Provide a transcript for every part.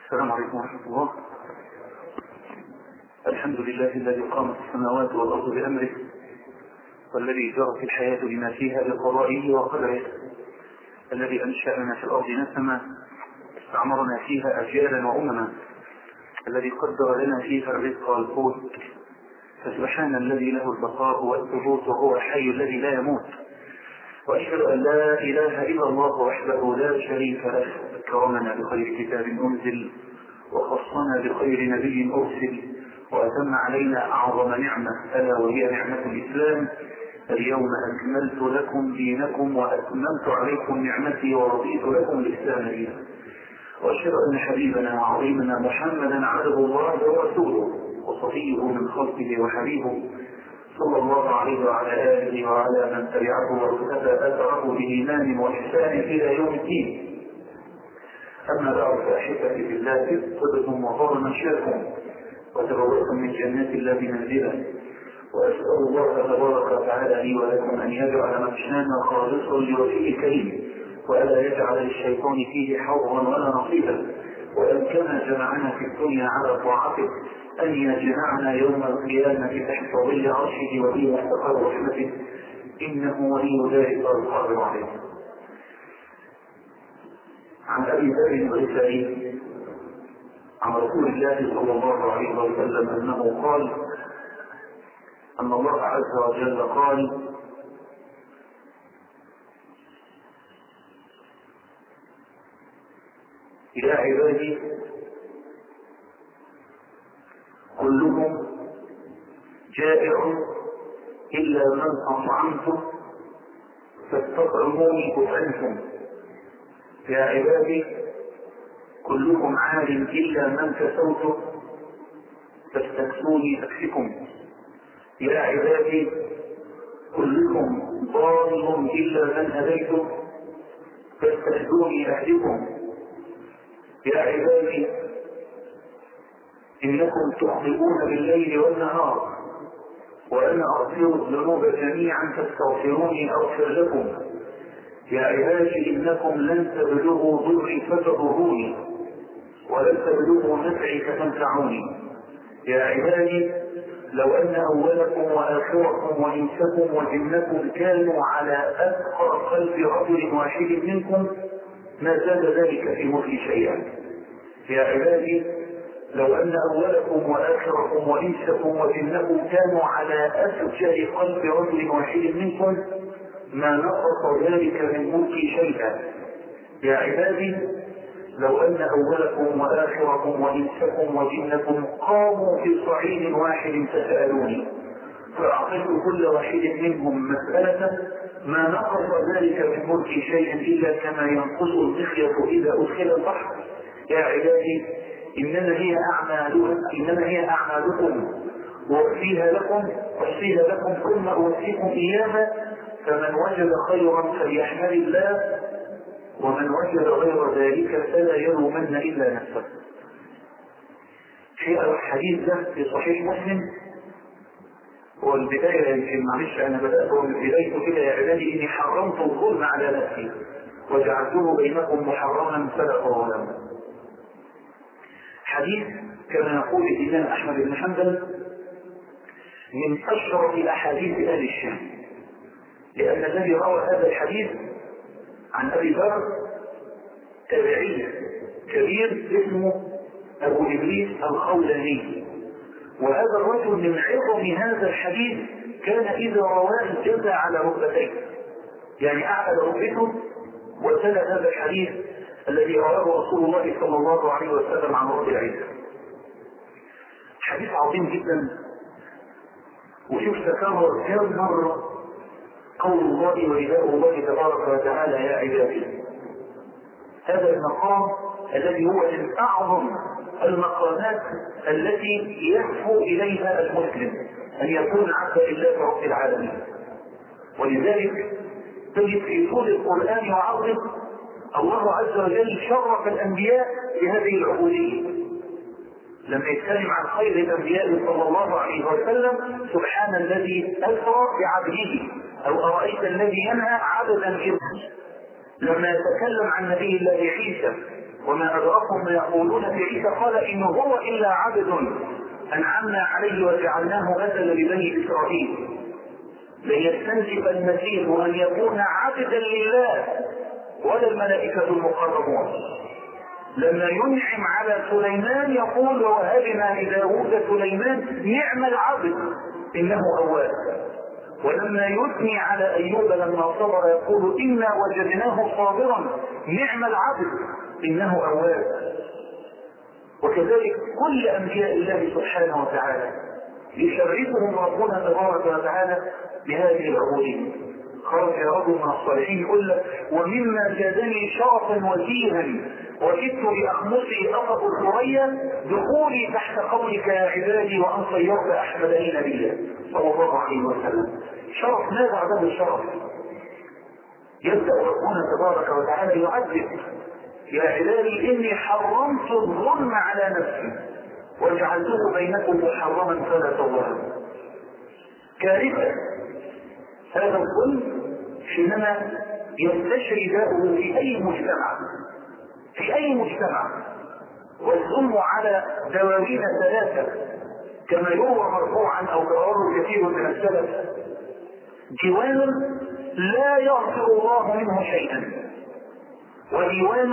السلام عليكم ورحمة الله الحمد لله الذي قامت السماوات والأرض بأمره والذي جرت الحياة بما فيها بقضائه وقدره الذي أنشأنا في الأرض نسما استعمرنا فيها أجيالا وأمما الذي قدر لنا فيها الرزق والقوت فسبحان الذي له البقاء والثبوت وهو الحي الذي لا يموت وأشهد أن لا إله إلا الله وحده لا شريك له كرمنا بخير كتاب أنزل وخصنا بخير نبي أرسل وأتم علينا أعظم نعمة ألا وهي نعمة الإسلام اليوم أكملت لكم دينكم وأتممت عليكم نعمتي ورضيت لكم الإسلام دينا وأشهد أن حبيبنا وعظيمنا محمدا عبده الله ورسوله وصفيه من خلقه وحبيبه صلى الله عليه وعلى آله وعلى من تبعه واقتفى أثره بإيمان وإحسان إلى يوم الدين أما بعد فأحبتي في الله طبتم وطاب منشاكم وتبوأتم من جنات الله منزلا وأسأل الله تبارك وتعالى لي ولكم أن يجعل ممشانا خالصا لوجهه الكريم وألا يجعل للشيطان فيه حظا ولا نصيبا وأن كما جمعنا في الدنيا على طاعته أن يجمعنا يوم القيامة تحت ظل عرشه وفي مستقر رحمته إنه ولي ذلك القادر عليه عن أبي ذر الغفاري عن رسول الله صلى الله عليه وسلم أنه قال أن الله عز وجل قال يا عبادي كلكم جائع إلا من أطعمتم فاستطعموني أطعمكم يا عبادي كلكم عار إلا من كسوتم فاستكسوني أكسكم يا عبادي كلكم ضال إلا من هديتم فاستهدوني أهدكم يا عبادي إنكم تخطئون بالليل والنهار وأنا أغفر الذنوب جميعا فاستغفروني أغفر لكم يا عبادي إنكم لن تبلغوا ضري فتضروني ولن تبلغوا نفعي فتنفعوني يا عبادي لو أن أولكم وآخركم وإنسكم وجنكم كانوا على أثقل قلب رجل واحد منكم ما زاد ذلك في ملكي شيئا يا عبادي لو أن أولكم وآخركم وإنسكم وجنكم كانوا على أسجل قلب رجل واحد منكم ما نقص ذلك من ملكي شيئا يا عبادي لو أن أولكم وآخركم وإنسكم وجنكم قاموا في صعيد واحد فسألوني فأعطيت كل واحد منهم مسألة ما نقص ذلك من ملكي شيئا إلا كما ينقص المخيط إذا أدخل البحر يا عبادي إنما هي أعمالكم إنما هي أعمالكم وأوفيها لكم أوفيها لكم ثم أوفيكم إياها فمن وجد خيرا فليحمد الله ومن وجد غير ذلك فلا يلومن إلا نفسه في الحديث ده في صحيح مسلم والبداية يمكن معلش أنا بدأت بدايته كده يا عبادي إني حرمت الظلم على نفسي وجعلته بينكم محرما فلا ظلم حديث كما يقول الإمام أحمد بن حنبل من أشرف أحاديث أهل الشام لأن الذي روى هذا الحديث عن أبي ذر تابعي كبير اسمه أبو إبليس الخولاني وهذا الرجل من عظم هذا الحديث كان إذا رواه جزى على ركبتيه يعني أعلى ركبته وتلا هذا الحديث الذي رواه رسول الله صلى الله عليه وسلم عن رب العزة حديث عظيم جدا وشوف تكرر كم مرة قول الله وإله الله تبارك وتعالى يا عبادي هذا المقام الذي هو من أعظم المقامات التي يهفو إليها المسلم أن يكون عبدا لله رب العالمين ولذلك تجد في طول القرآن وعرضه الله عز وجل شرف الأنبياء بهذه العبودية لما يتكلم عن خير الأنبياء صلى الله عليه وسلم سبحان الذي أسرى بعبده أو أرأيت الذي ينهى عبدا إرسل لما يتكلم عن نبي الله عيسى وما أدراكم ما يقولون في عيسى قال إن هو إلا عبد أنعمنا عليه وجعلناه مثلا لبني إسرائيل ليستنجب المسيح أن يكون عبدا لله ولا الملائكة المقربون لما ينعم على سليمان يقول ووهبنا لداود سليمان نعم العبد إنه أواب ولما يثني على أيوب لما صبر يقول إنا وجدناه صابرا نعم العبد إنه أواب وكذلك كل أنبياء الله سبحانه وتعالى يشرفهم ربنا تبارك وتعالى بهذه العبودية خرج رجل من الصالحين يقول لك ومما زادني شرفا وزيها وجدت بأخمصي أخذ الثريا دخولي تحت قولك يا عبادي وأن صيرت أحمد لي نبيا صلى الله عليه وسلم شرف ما بعده الشرف يبدأ ربنا تبارك وتعالى يعذب يا عبادي إني حرمت الظلم على نفسي وجعلته بينكم محرما فلا تظلموا كارثة هذا الظلم حينما يستشري داؤه في أي مجتمع في أي مجتمع والظلم على دواوين ثلاثة كما يروى مرفوعا أو كرره كثير من السلف ديوان لا يغفر الله منه شيئا وديوان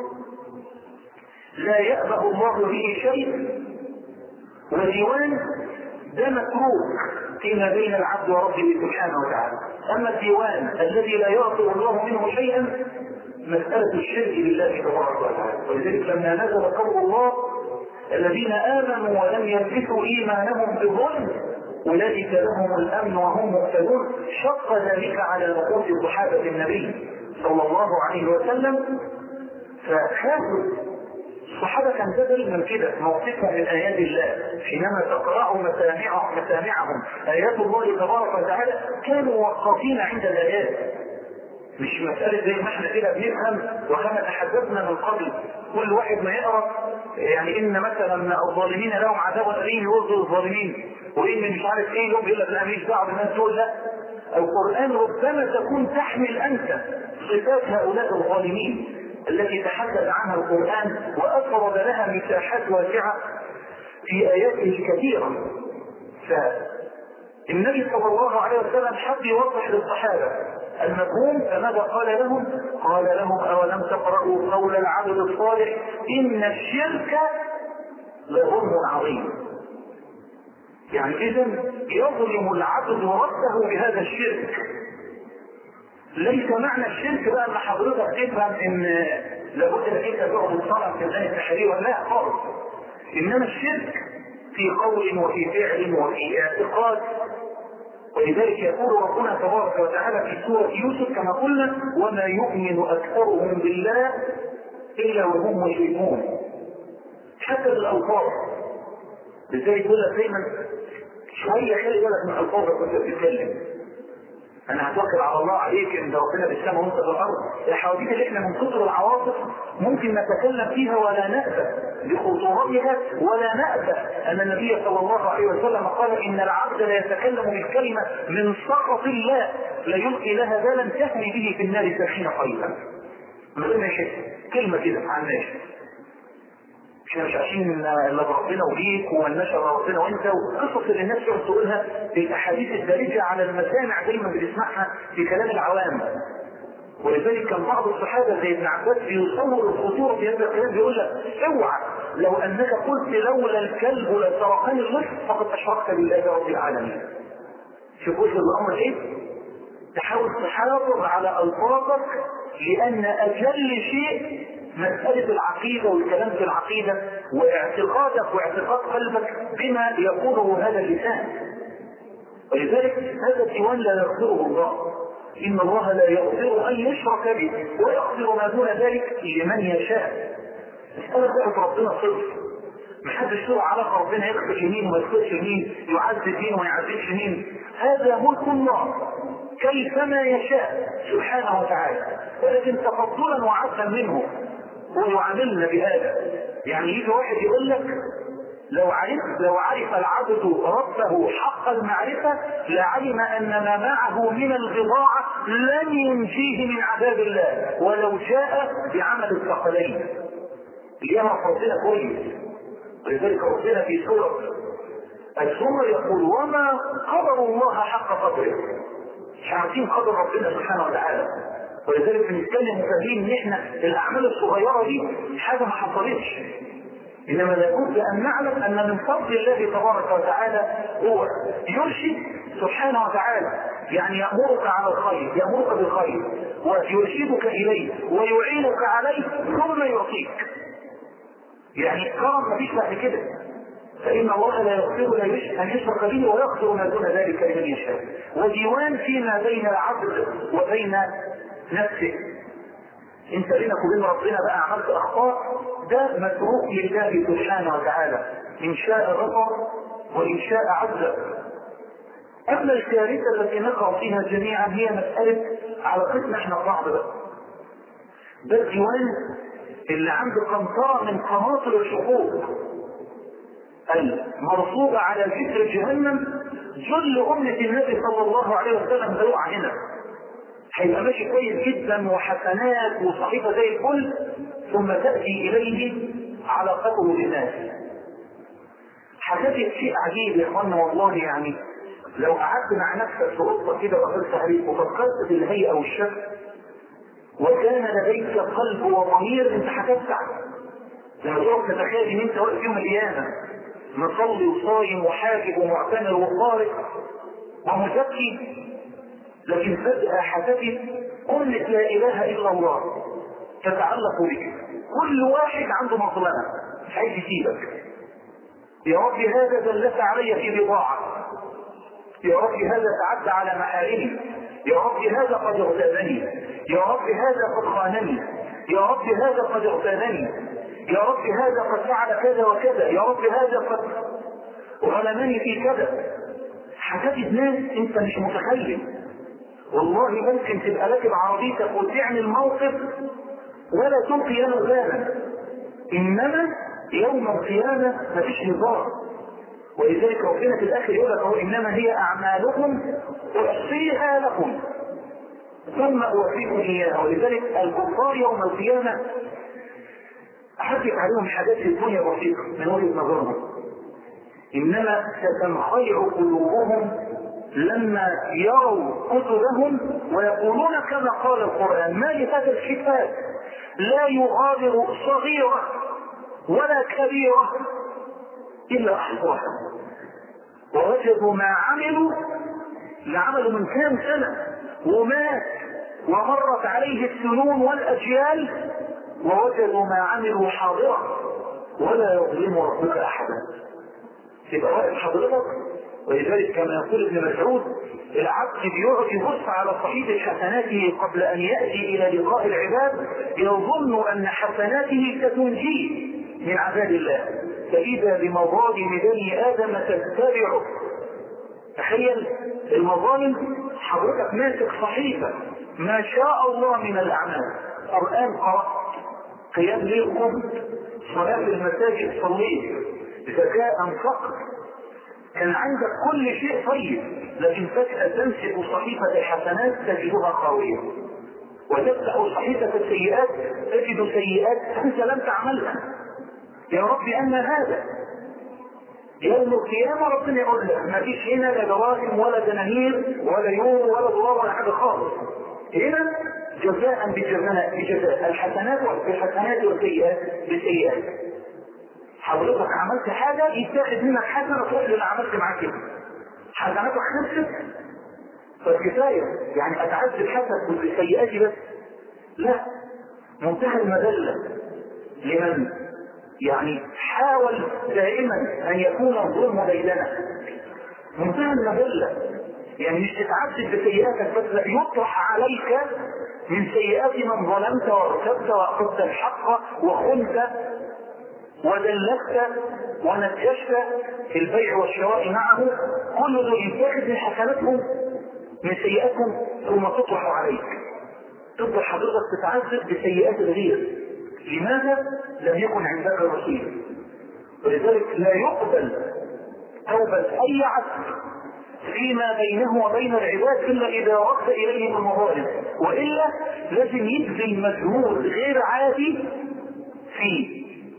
لا يأبه الله به شيء وديوان ده متروك فيما بين العبد وربه سبحانه وتعالى اما الديوان الذي لا يغفر الله منه شيئا مسألة الشرك بالله تبارك وتعالى ولذلك لما نزل قول الله الذين آمنوا ولم يلبسوا إيمانهم بظلم أولئك لهم الأمن وهم مهتدون شق ذلك على نفوس صحابة النبي صلى الله عليه وسلم فخافوا الصحابة كان ده من كده موقفهم من آيات الله حينما تقرأوا مسامعهم مسامعهم آيات الله تبارك وتعالى كانوا وقافين عند الآيات مش مسألة زي ما احنا كده بنفهم وكما تحدثنا من قبل كل واحد ما يقرأ يعني ان مثلا الظالمين لهم عذاب أليم يوصل الظالمين وان مش عارف ايه يوم يقول لك لا مش دعوه بالناس دول لا القرآن ربما تكون تحمل انت صفات هؤلاء الظالمين التي تحدث عنها القرآن وأفرد لها مساحات واسعة في آياته الكثيرة فالنبي صلى الله عليه وسلم حب يوضح للصحابة المفهوم فماذا قال لهم؟ قال لهم أولم تقرأوا قول العبد الصالح إن الشرك لظلم عظيم يعني إذا يظلم العبد ربه بهذا الشرك ليس معنى الشرك بقى ان حضرتك تفهم ان لابد انك انت تعبد صنم في ميدان التحرير لا خالص انما الشرك في قول وفي فعل وفي اعتقاد ولذلك يقول ربنا تبارك وتعالى في سورة يوسف كما قلنا وما يؤمن أكثرهم بالله إلا وهم مشركون حتى الألفاظ لذلك يقول لك دايما شوية خلي بالك من ألفاظك وأنت بتتكلم انا هتوكل على الله عليك ان ربنا بالسماء وانت في الارض الحواديت اللي احنا من كثر العواطف ممكن نتكلم فيها ولا نأبى بخطورتها ولا نأبى ان النبي صلى الله عليه وسلم قال ان العبد لا يتكلم بالكلمه من سخط الله لا يلقي لها بالا تهني به في النار سبعين خيرا من غير ما يحس كلمه كده عن الناس احنا مش عايشين الا بربنا وبيك ومالناش الا ربنا وانت والقصص اللي الناس تقعد تقولها في الاحاديث الدارجه على المسامع دايما بنسمعها في كلام العوام ولذلك كان بعض الصحابه زي ابن عباس بيصور الخطوره في هذا الكلام بيقول لك اوعى لو انك قلت لولا الكلب لسرقني اللص فقد اشركت بالله رب العالمين شوف وجه الامر ايه؟ تحاول تحافظ على الفاظك لان اجل شيء مسألة العقيدة والكلام في العقيدة واعتقادك واعتقاد قلبك بما يقوله هذا اللسان ولذلك هذا الديوان لا يغفره الله إن الله لا يغفر أن يشرك به ويغفر ما دون ذلك لمن يشاء مسألة بقى ربنا صرف محدش له علاقة ربنا يغفر يمين وما يغفرش يمين يعذب مين وما يعذبش مين هذا ملك الله كيفما يشاء سبحانه وتعالى ولكن تفضلا وعفوا منه ويعاملنا بهذا يعني يجي واحد يقول لك لو عرف لو عرف العبد ربه حق المعرفة لعلم أن ما معه من البضاعة لن ينجيه من عذاب الله ولو جاء بعمل الثقلين ليعرف ربنا كويس ولذلك ربنا في سورة الزمر يقول وما قدر الله حق قدره مش عارفين قدر ربنا سبحانه وتعالى ولذلك بنتكلم وفاهمين ان احنا الاعمال الصغيره دي حاجه ما حصلتش انما لابد ان نعلم ان من فضل الله تبارك وتعالى هو يرشد سبحانه وتعالى يعني يامرك على الخير يامرك بالخير ويرشدك اليه ويعينك عليه ثم يعطيك يعني كرم مفيش بعد كده فإن الله لا يغفر أن يشرك به ويغفر ما دون ذلك لمن يشاء وديوان فيما بين العبد وبين نفسه انت بينك وبين ربنا بقى عملت اخطاء ده متروك لله سبحانه وتعالى ان شاء غفر وان شاء عذب اما الكارثه التي نقع فيها جميعا هي مساله علاقتنا احنا ببعض بقى ده الديوان اللي عنده قنطره من قناطر الحقوق المرصوبة على جسر جهنم جل أمة النبي صلى الله عليه وسلم هيقع هنا هيبقى ماشي كويس جدا وحسنات وصحيفة زي الفل ثم تأتي إليه علاقته بالناس حكيت شيء عجيب يا اخوانا والله يعني لو قعدت مع نفسك في غرفة كده وقلت عليك وفكرت في الهيئة والشكل وكان لديك قلب وضمير انت هتدفع لما تقعد تتخيل ان انت واقف يوم القيامة مصلي وصايم وحاجب ومعتمر وقارئ ومزكي لكن فجأة حسبت قلة لا إله إلا الله تتعلق بك كل واحد عنده مظلمة مش عايز يسيبك يا رب هذا دلت علي في بضاعة يا رب هذا تعدى على محارمي يا رب هذا قد اغتابني يا رب هذا قد خانني يا رب هذا قد اغتابني يا رب هذا قد فعل كذا وكذا يا رب هذا قد غلمني في كذا حكاية ناس انت مش متخيل والله ممكن تبقى راكب عربيتك وتعمل موقف ولا تلقي له بالا انما يوم القيامه مفيش هزار ولذلك ربنا في الاخر يقول لك انما هي اعمالكم احصيها لكم ثم اوفيكم اياها ولذلك الكفار يوم القيامه احدث عليهم حاجات في الدنيا بسيطه من وجهه نظرهم انما ستنخيع قلوبهم لما يروا كتبهم ويقولون كما قال القرآن ما لهذا الكتاب لا يغادر صغيرة ولا كبيرة إلا أحصاها ووجدوا ما عملوا لعملوا من كام سنة ومات ومرت عليه السنون والأجيال ووجدوا ما عملوا حاضرا ولا يظلم ربك أحدا يبقى واقف حضرتك ولذلك كما يقول ابن مسعود العبد بيقعد يبص على صحيفة حسناته قبل أن يأتي إلى لقاء العباد يظن أن حسناته ستنجيه من عذاب الله فإذا بمظالم بني آدم تتبعه تخيل المظالم حضرتك ماسك صحيفة ما شاء الله من الأعمال قرآن قرأت قيام ليل قمت صلاة المساجد صليت زكاة أنفقت كان عندك كل شيء طيب لكن فجأة تمسك صحيفة الحسنات تجدها خاوية وتفتح صحيفة السيئات تجد سيئات أنت لم تعملها يا رب أن هذا يوم القيامة ربنا يقول لك ما فيش هنا لا دراهم ولا دنانير ولا يوم ولا دولار ولا حاجة خالص هنا جزاء بجزاء بجزاء الحسنات بالحسنات والسيئات بالسيئات حضرتك عملت حاجة يتاخد منك حسنة تروح للي عملت معاه كده حسناتك خلصت فالكفاية يعني أتعذب حسن بسيئاتي بس لا منتهى المذلة لمن يعني حاول دائما أن يكون الظلم بيننا منتهى المذلة يعني مش تتعذب بسيئاتك بس لا يطرح عليك من سيئات من ظلمت وارتبت واخذت الحق وخنت ودلست ونجشت في البيع والشراء معه كل ذو يتاخذ من حسناتهم من سيئاتهم ثم تطرح عليك تفضل حضرتك تتعذب بسيئات الغير لماذا لم يكن عندك رصيد ولذلك لا يقبل توبة أي عبد فيما بينه وبين العباد إلا إذا رد إليهم المظالم وإلا لازم يبذل مجهود غير عادي في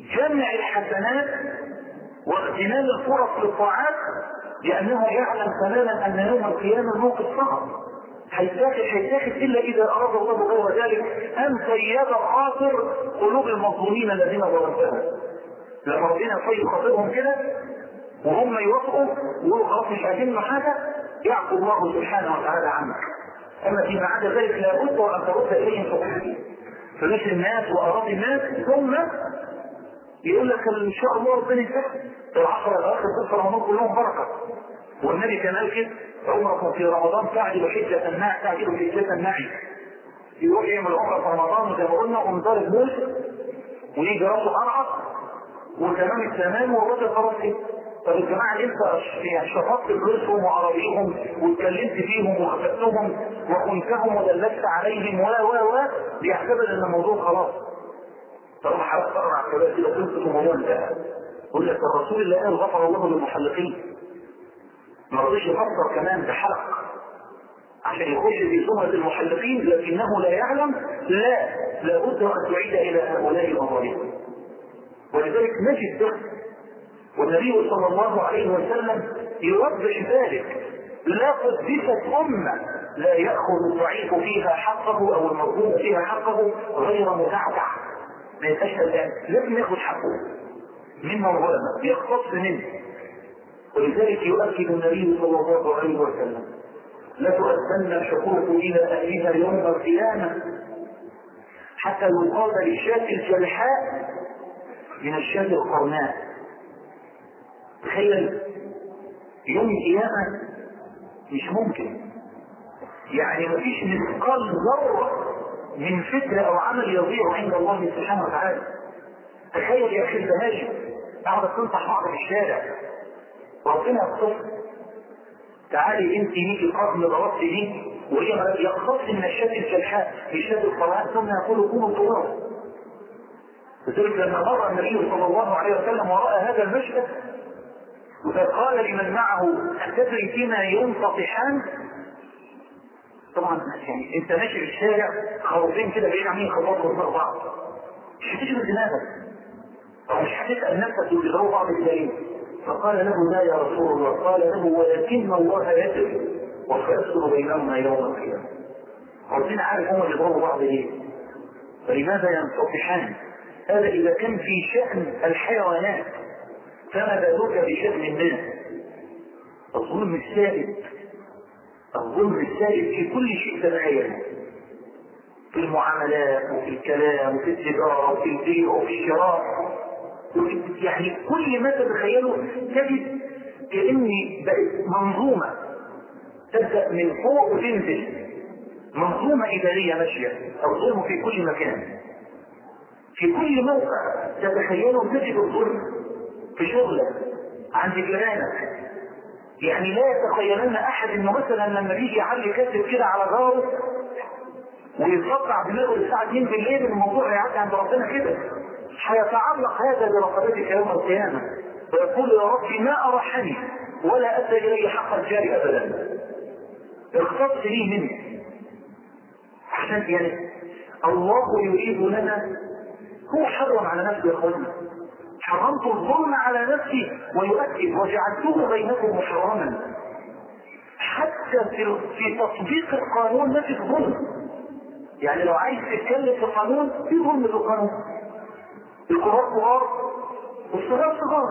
جمع الحسنات واغتنام الفرص للطاعات لأنه يعلم تماما أن يوم القيامة موقف صعب هيتاخد هيتاخد إلا إذا أراد الله غير ذلك أن طيب خاطر قلوب المظلومين الذين ظلمتهم لما ربنا يطيب خاطرهم كده وهم يوافقوا ويقولوا خلاص مش عايزين حاجة يعفو الله سبحانه وتعالى عنك أما فيما عدا ذلك لابد وأن ترد إليهم حقوقهم فلوس الناس وأراضي الناس ثم يقول لك ان شاء الله ربنا يسهل العشرة الاخر تدخل رمضان كلهم بركة والنبي كان قال كده عمركم في رمضان تعدل حجة الناعي تعدل حجة الناعي يروح يعمل عمرة في رمضان وزي ما قلنا ومضارب موس ويجي راسه قرعة وتمام التمام والراجل خلاص ايه طب الجماعة اللي انت يعني شفطت فلوسهم وعربيهم واتكلمت فيهم وخفتهم وخنتهم ودلست عليهم و و و بيعتبر ان الموضوع خلاص طالما حرقت تقرا على الكبائر كده تمسك الموضوع انتهى يقول لك الرسول اللي قال غفر الله للمحلقين ما رضيش يفسر كمان بحلق عشان يخش في زمرة المحلقين لكنه لا يعلم لا لابد ان تعيد الى هؤلاء المظالم ولذلك نجد ده والنبي صلى الله عليه وسلم يوضح ذلك لا قدست امه لا ياخذ الضعيف فيها حقه او المظلوم فيها حقه غير متعتع ما يبقاش الان لازم ياخد حقه مما ظلم يقتص منه ولذلك يؤكد النبي صلى الله عليه وسلم لا تؤدن الحقوق الى اهلها يوم القيامه حتى يقال للشاة الجلحاء من الشاة القرناء تخيل يوم القيامة مش ممكن يعني مفيش مثقال ذرة من فكر او عمل يضيع عند الله سبحانه وتعالى تخيل يا اخي البهاجم قاعدة تنصح بعض في الشارع ربنا يقتص تعالي انت ليكي قرن ضربت دي وهي يقتص من الشد الجلحاء في شد القرآن ثم يقول كونوا تراب لذلك لما مر النبي صلى الله عليه وسلم ورأى هذا المشهد فقال لمن معه أتدري فيما ينتطحان طبعا يعني انت ماشي في الشارع خوفين كده بعيد عاملين يخبطوا في بعض مش هتشغل دماغك او مش هتسال نفسك وبيضربوا بعض ازاي فقال له لا يا رسول الله قال له ولكن الله يدري وسيفصل بينهما يوم القيامه ربنا عارف هم اللي يضربوا بعض ليه فلماذا ينتطحان هذا اذا كان في شان الحيوانات فما بالك بشان الناس الظلم السائد الظلم السائد في كل شيء تتخيله في المعاملات وفي الكلام وفي التجارة وفي البيع وفي الشراء وفي يعني كل ما تتخيله تجد كأني بقت منظومة تبدأ من فوق وتنزل منظومة إدارية ماشية الظلم في كل مكان في كل موقع تتخيله تجد الظلم في شغلك عند جيرانك يعني لا يتخيلن احد انه مثلا لما بيجي يعلي كاتب كده على جاره ويتقطع دماغه الساعه 2 بالليل الموضوع هيعدي عند ربنا كده هيتعلق هذا برقبتك يوم القيامه ويقول يا ربي ما ارحني ولا ادى الي حق الجار ابدا اختص لي مني عشان يعني الله يريد لنا هو حرم على نفسه يا اخوانا حرمت الظلم على نفسي ويؤكد وجعلته بينكم محرما حتى في في تطبيق القانون ما في ظلم يعني لو عايز تتكلم في القانون في ظلم في القانون الكبار كبار والصغار صغار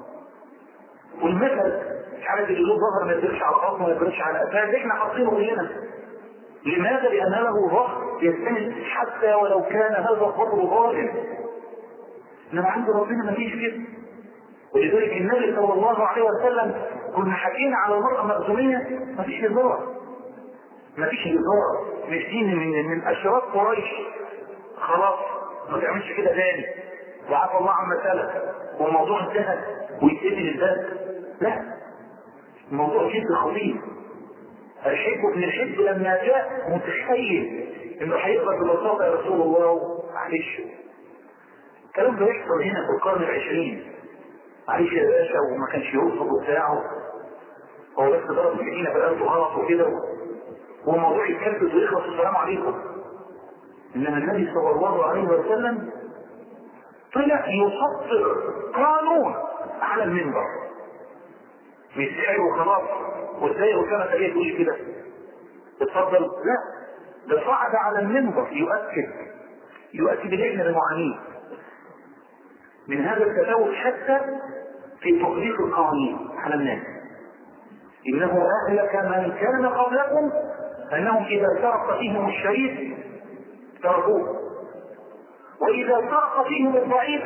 والمثل مش عارف اللي له ظهر ما يدرش على الارض ما يدرش على قفاه احنا حاطينه كلنا لماذا؟ لأن له ظهر يستند حتى ولو كان هذا الظهر ظالم انما عند ربنا ما فيش كده ولذلك النبي صلى الله عليه وسلم كنا حكينا على المرأة مخزومية ما فيش هزار ما فيش هزار مش دي من من اشراط قريش خلاص ما تعملش كده تاني وعفى الله عما سلف والموضوع انتهى ويتقتل الباب لا الموضوع جد خطير الحب ابن الحب لما جاء متخيل انه هيقبل ببساطه يا رسول الله معلش الكلام ده يحصل هنا في القرن العشرين معلش يا باشا وما كانش يرفض بتاعه هو بس ضرب سكينه في الارض غلط وكده والموضوع يتكبس ويخلص السلام عليكم انما النبي صلى الله عليه وسلم طلع يسطر قانون على المنبر مش سعر وخلاص وازاي وكانت هي تقول كده اتفضل لا ده صعد على المنبر يؤكد يؤكد العلم المعانين من هذا التفاوت حتى في تطبيق القوانين على الناس انه اهلك من كان قبلكم انهم اذا سرق فيهم الشريف تركوه واذا سرق فيهم الضعيف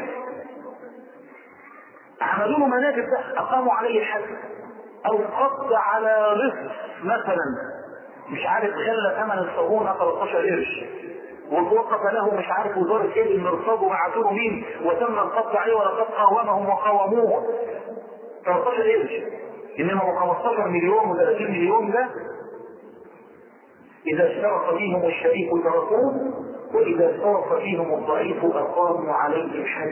عملوا له مناجم اقاموا عليه الحد او قبض على رزق مثلا مش عارف خلى ثمن الصابون 13 قرش وتوقف له مش عارف وزارة ايه المرصاد وبعثوا له مين وتم القبض عليه ولقد قاومهم وقاوموه 13 قرش انما هو 15 مليون و30 مليون ده اذا اشترط فيهم الشريف تركوه واذا اشترط فيهم الضعيف اقاموا عليه الحد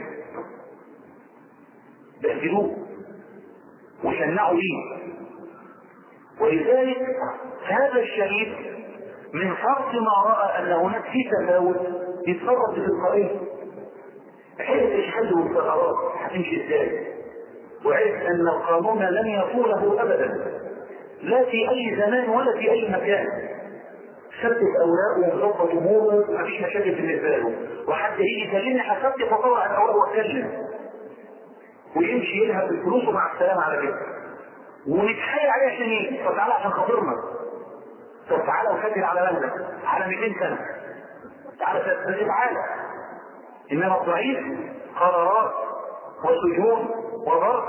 بهدلوه وشنعوا بيه ولذلك هذا الشريف من فرط ما راى ان هناك في تفاوت يتصرف تلقائيا عرف الحل والثغرات هتمشي ازاي وعرف ان القانون لن يطوله ابدا لا في اي زمان ولا في اي مكان ثبت اوراقه وظبط اموره مفيش مشاكل بالنسبه له وحد يجي يكلمني هثبت فطلع الاوراق واتكلم ويمشي يذهب بالفلوس ومع السلامه على كده ونتحايل عليه عشان ايه؟ طب تعالى عشان خاطرنا طب تعالى وسجل على مهلك على 200 سنه تعالى سجل تعالى انما الضعيف قرارات وسجون وضرب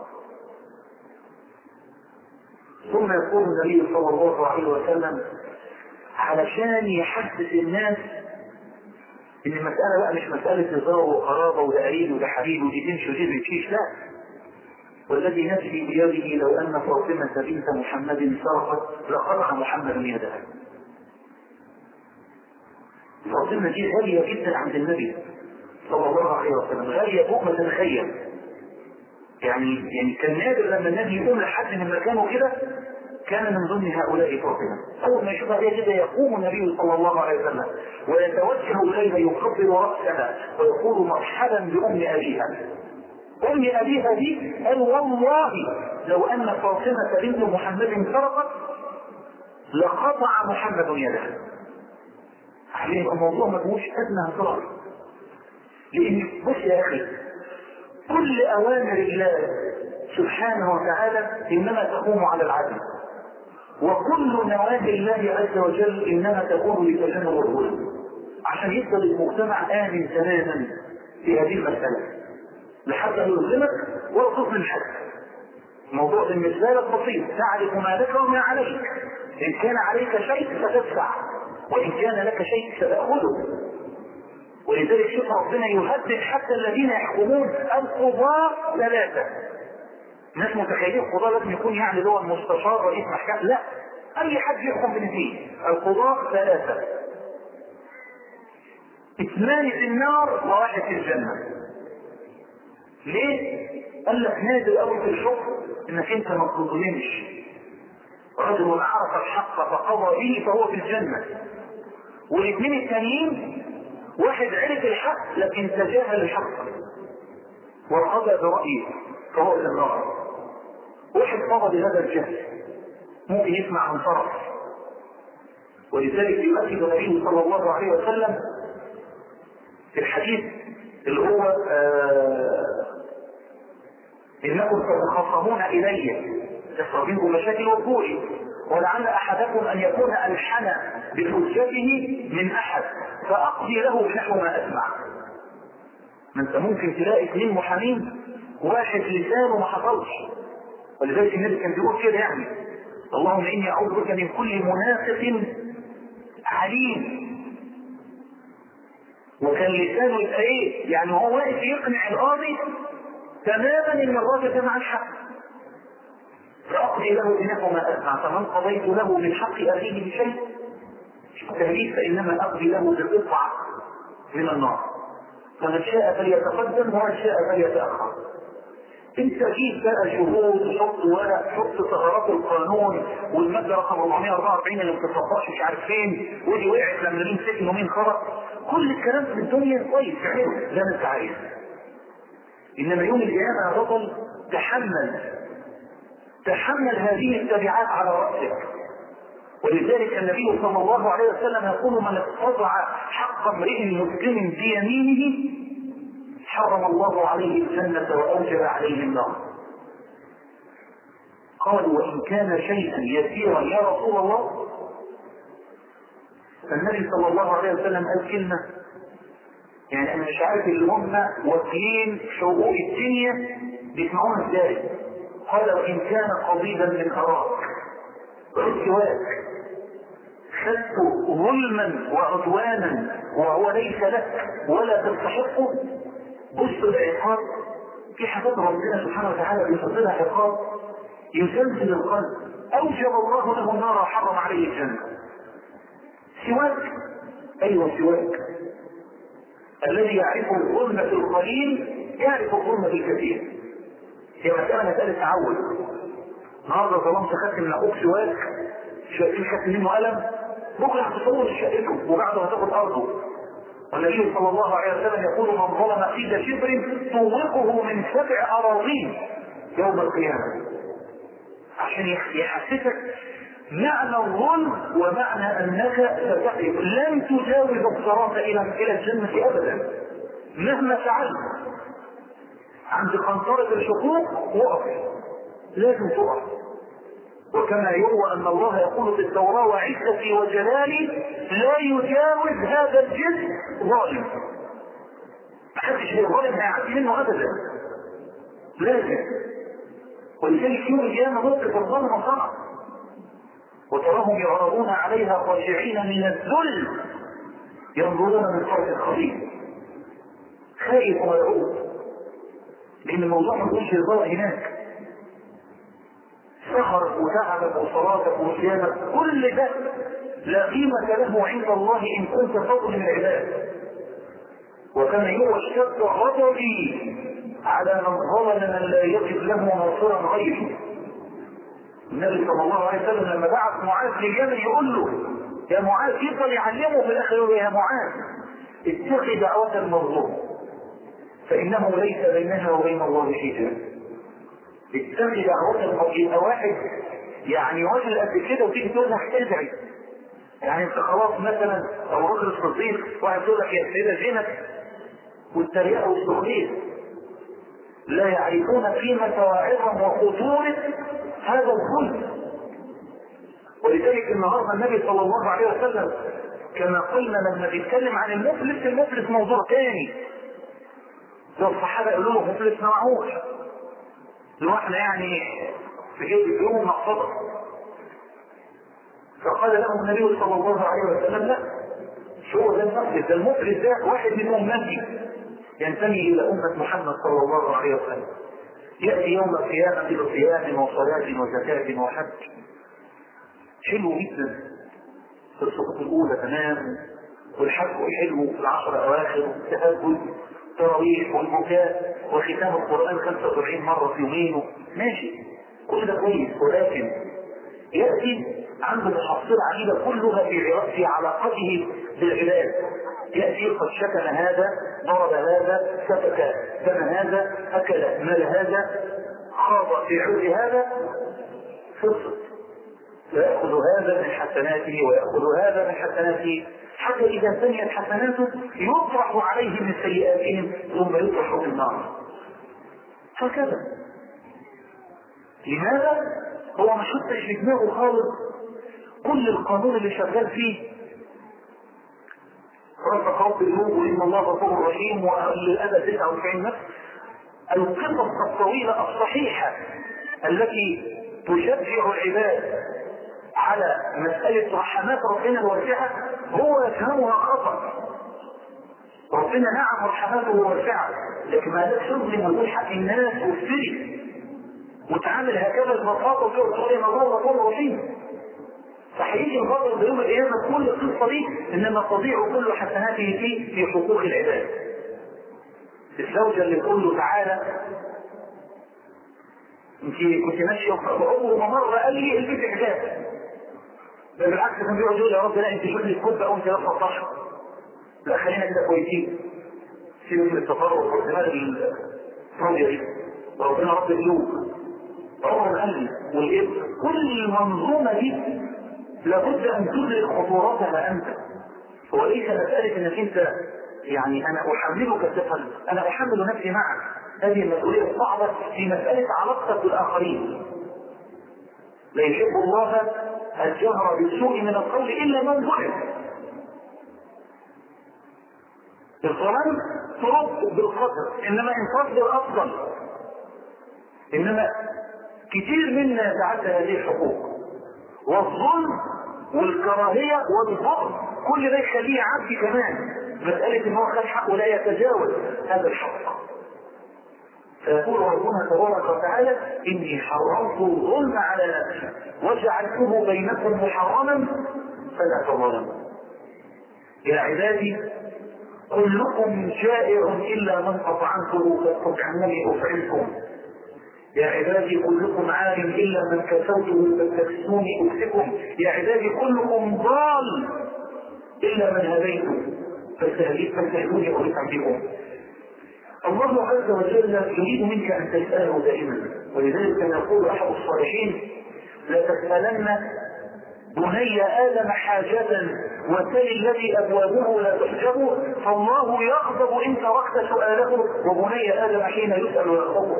ثم يقول النبي صلى الله عليه وسلم علشان يحدث الناس ان المسألة بقى مش مسألة هزار وقرابة وده قريب وده حبيب ودي تمشي ودي بتشيش لا والذي نفسي بيده لو ان فاطمة بنت محمد سرقت لقطع محمد يدها فاطمة دي غالية جدا عند النبي صلى الله عليه وسلم غالية فوق ما تتخيل يعني يعني كان نادر لما النبي يقوم لحد من مكانه كده كان من ضمن هؤلاء فاطمة أول ما يشوفها هي كده يقوم النبي صلى الله عليه وسلم ويتوجه إليها يقبل رأسها ويقول مرحبا بأم أبيها أم أبيها دي قال والله لو أن فاطمة بنت محمد سرقت لقطع محمد يدها عليه الموضوع ما فيهوش أدنى هزار لأن بص يا أخي كل أوامر الله سبحانه وتعالى إنما تقوم على العدل وكل نواهي الله عز وجل إنما تكون لتجنب الظلم عشان يفضل المجتمع آمن تماما في هذه المسألة لحد أن يظلمك ولا تظلم حد الموضوع بالنسبة لك بسيط تعرف ما لك وما عليك إن كان عليك شيء ستدفع وإن كان لك شيء ستأخذه ولذلك شوف ربنا يهدد حتى الذين يحكمون القضاء ثلاثة ناس متخيلين القضاء لازم يكون يعني اللي هو المستشار رئيس محكمة لا أي حد يحكم بنتيجة القضاء ثلاثة اثنان في النار وواحد في الجنة ليه؟ قال لك نادر قوي في الشغل انك انت ما تظلمش رجل عرف الحق فقضى به فهو في الجنة والاثنين الثانيين واحد عرف الحق لكن تجاهل الحق وقضى برأيه فهو في النار واحد قضى بهذا الجهل ممكن يسمع عن طرف ولذلك يؤكد النبي صلى الله عليه وسلم في الحديث اللي هو آه انكم ستخاصمون الي يحصل بينكم مشاكل وقوعي ولعل احدكم ان يكون الحن بحجته من احد فاقضي له بنحو ما اسمع ما انت ممكن تلاقي اثنين محامين واحد لسانه ما حصلش ولذلك النبي كان بيقول كده يعني اللهم اني اعوذ بك من كل منافق عليم وكان لسانه يبقى ايه؟ يعني هو واقف يقنع القاضي تماما ان الراجل ده مع الحق فاقضي له بنحو ما اسمع فمن قضيت له من حق اخيه بشيء تهديد فانما اقضي له بقطعه من النار فمن شاء فليتقدم ومن شاء فليتاخر انت جيت بقى شهود حط ورق حط ثغرات القانون والماده رقم 444 اللي ما بتطبقش مش عارف فين ودي وقعت لما مين سجن ومين خرج كل الكلام في الدنيا كويس اعمله زي ما انت عايز انما يوم القيامه يا بطل تحمل تحمل هذه التبعات على راسك ولذلك النبي صلى الله عليه وسلم يقول من اقتطع حق امرئ مسلم بيمينه حرم الله عليه الجنة وأوجب عليه النار قالوا وإن كان شيئا يسيرا يا رسول الله فالنبي صلى الله عليه وسلم قال كلمة يعني أنا مش عارف اللي هم واكلين حقوق الدنيا بيسمعوها ازاي قال وإن كان قضيبا من أراك سواك خدت ظلما وعدوانا وهو ليس لك ولا تستحقه بص العقاب في حاجات ربنا سبحانه وتعالى بيحط لها عقاب يزلزل القلب اوجب الله له النار وحرم عليه الجنه سواك ايوه سواك الذي يعرف الظلم في القليل يعرف الظلم في الكثير هي مسألة مسألة تعود النهارده طالما خدت من اخوك سواك شايفين خدت منه قلم بكره هتصور شقته وبعده هتاخد ارضه والنبي صلى الله عليه وسلم يقول من ظلم قيد شبر طوقه من سبع اراضين يوم القيامه عشان يحسسك معنى الظلم ومعنى انك ستقف لن تجاوز الصراط الى الى الجنه ابدا مهما فعلت عند قنطرة الحقوق وقف لازم تقف وكما يروى ان الله يقول في التوراة وعزتي وجلالي لا يجاوز هذا الجزء ظالم محدش ظالم هيعدي منه ابدا لازم ولذلك يوم القيامة موقف الظلم صعب وتراهم يعرضون عليها خاشعين من الذل ينظرون من طرف خفيف خائف ومرعوب لان الموضوع ما يكونش هزار هناك سهرك وتعبك وصلاتك وصيامك كل ده لا قيمة له عند الله إن كنت فضل من العباد وكما يروى اشتد غضبي على من ظلم من لا يجد له ناصرا غيره النبي صلى الله عليه وسلم لما بعث معاذ لليمن يقول له يا معاذ يفضل يعلمه في الاخر يقول يا معاذ اتقي دعوة المظلوم فانه ليس بينها وبين الله حجاب اتقي دعوة المظلوم يبقى واحد يعني راجل قد كده وتيجي تقول لك ادعي يعني انت خلاص مثلا او راجل الصديق واحد يقول لك يا سيدة زينب والتريقة والسخرية لا يعرفون قيمة واعظم وخطورة هذا الخلق ولذلك النهارده النبي صلى الله عليه وسلم كما قلنا لما بيتكلم عن المفلس المفلس موضوع تاني لو الصحابه يقولوا له مفلس ما معهوش لو احنا يعني في جيب يوم مقصده فقال له النبي صلى الله عليه وسلم لا شو ده المفلس ده المفلس ده واحد من امتي ينتمي الى امه محمد صلى الله عليه وسلم يأتي يوم القيامة بصيام وصلاة وزكاة وحج حلو جدا في الصفحة الأولى تمام والحج حلو في العشر أواخر والتهجد التراويح والبكاء وختام القرآن 75 مرة في يومين ماشي كل ده كويس ولكن يأتي عنده محصلة عجيبة كلها في في علاقته بالعباد يأتي قد شتم هذا ضرب هذا سفك دم هذا أكل مال هذا خاض في عرض هذا فرصة فيأخذ هذا من حسناته ويأخذ هذا من حسناته حتى إذا سمعت حسناته يطرح عليه من سيئاتهم ثم يطرح في النار هكذا لماذا؟ هو ما حطش في دماغه خالص كل القانون اللي شغال فيه رب رب الذنوب وان الله غفور رحيم وللابد 99 نفس القصص الطويله الصحيحه التي تشجع العباد على مسألة رحمات ربنا الواسعة هو يفهمها خطأ ربنا نعم رحماته واسعة لكن ما قالش تظلم وتقول حق الناس وافتري وتعامل هكذا ببساطة وتقول تقول يا الله غفور رحيم فهيجي الغضب يوم القيامة كل القصة دي إنما تضيع كل حسناته فيه في حقوق العباد. الزوجة اللي تقول له تعالى انت كنت ماشية وعمره ما مرة قال لي البيت حجاب. بل بالعكس كان بيقعد يقول يا رب لا انت شوف لي الكتب او انت لا 13 لا خلينا كده كويسين. سيبك من التفرق والدماغ راضية بيه ربنا رب قلوب عمر القلب والإبن كل المنظومة دي لابد أن تدرك خطورتها أنت وليس مسألة أنك أنت يعني أنا أحملك الثقل أنا أحمل نفسي معك هذه المسؤولية الصعبة في مسألة علاقتك بالآخرين لا يحب الله الجهر بالسوء من القول إلا من ظلم الظلم ترد بالقدر إنما إن تصبر أفضل إنما كثير منا يتعدى هذه الحقوق والظلم والكراهية والبغض كل ده يخليه عبد كمان مسألة ان هو خد حقه لا يتجاوز هذا الحق فيقول ربنا تبارك وتعالى اني حرمت الظلم على نفسي وجعلته بينكم محرما فلا تظلموا يا عبادي كلكم جائع الا من اطعمته فاستطعموني افعلكم يا عبادي كلكم عار الا من كسوته فاستكسوني اكسكم يا عبادي كلكم ضال الا من هديته فاستهدوني اغيث بكم الله عز وجل يريد منك ان تساله دائما ولذلك كان يقول احد الصالحين لتسالن بني ادم حاجه وسل الذي ابوابه لا تحجب فالله يغضب ان تركت سؤاله وبني ادم حين يسال يغضب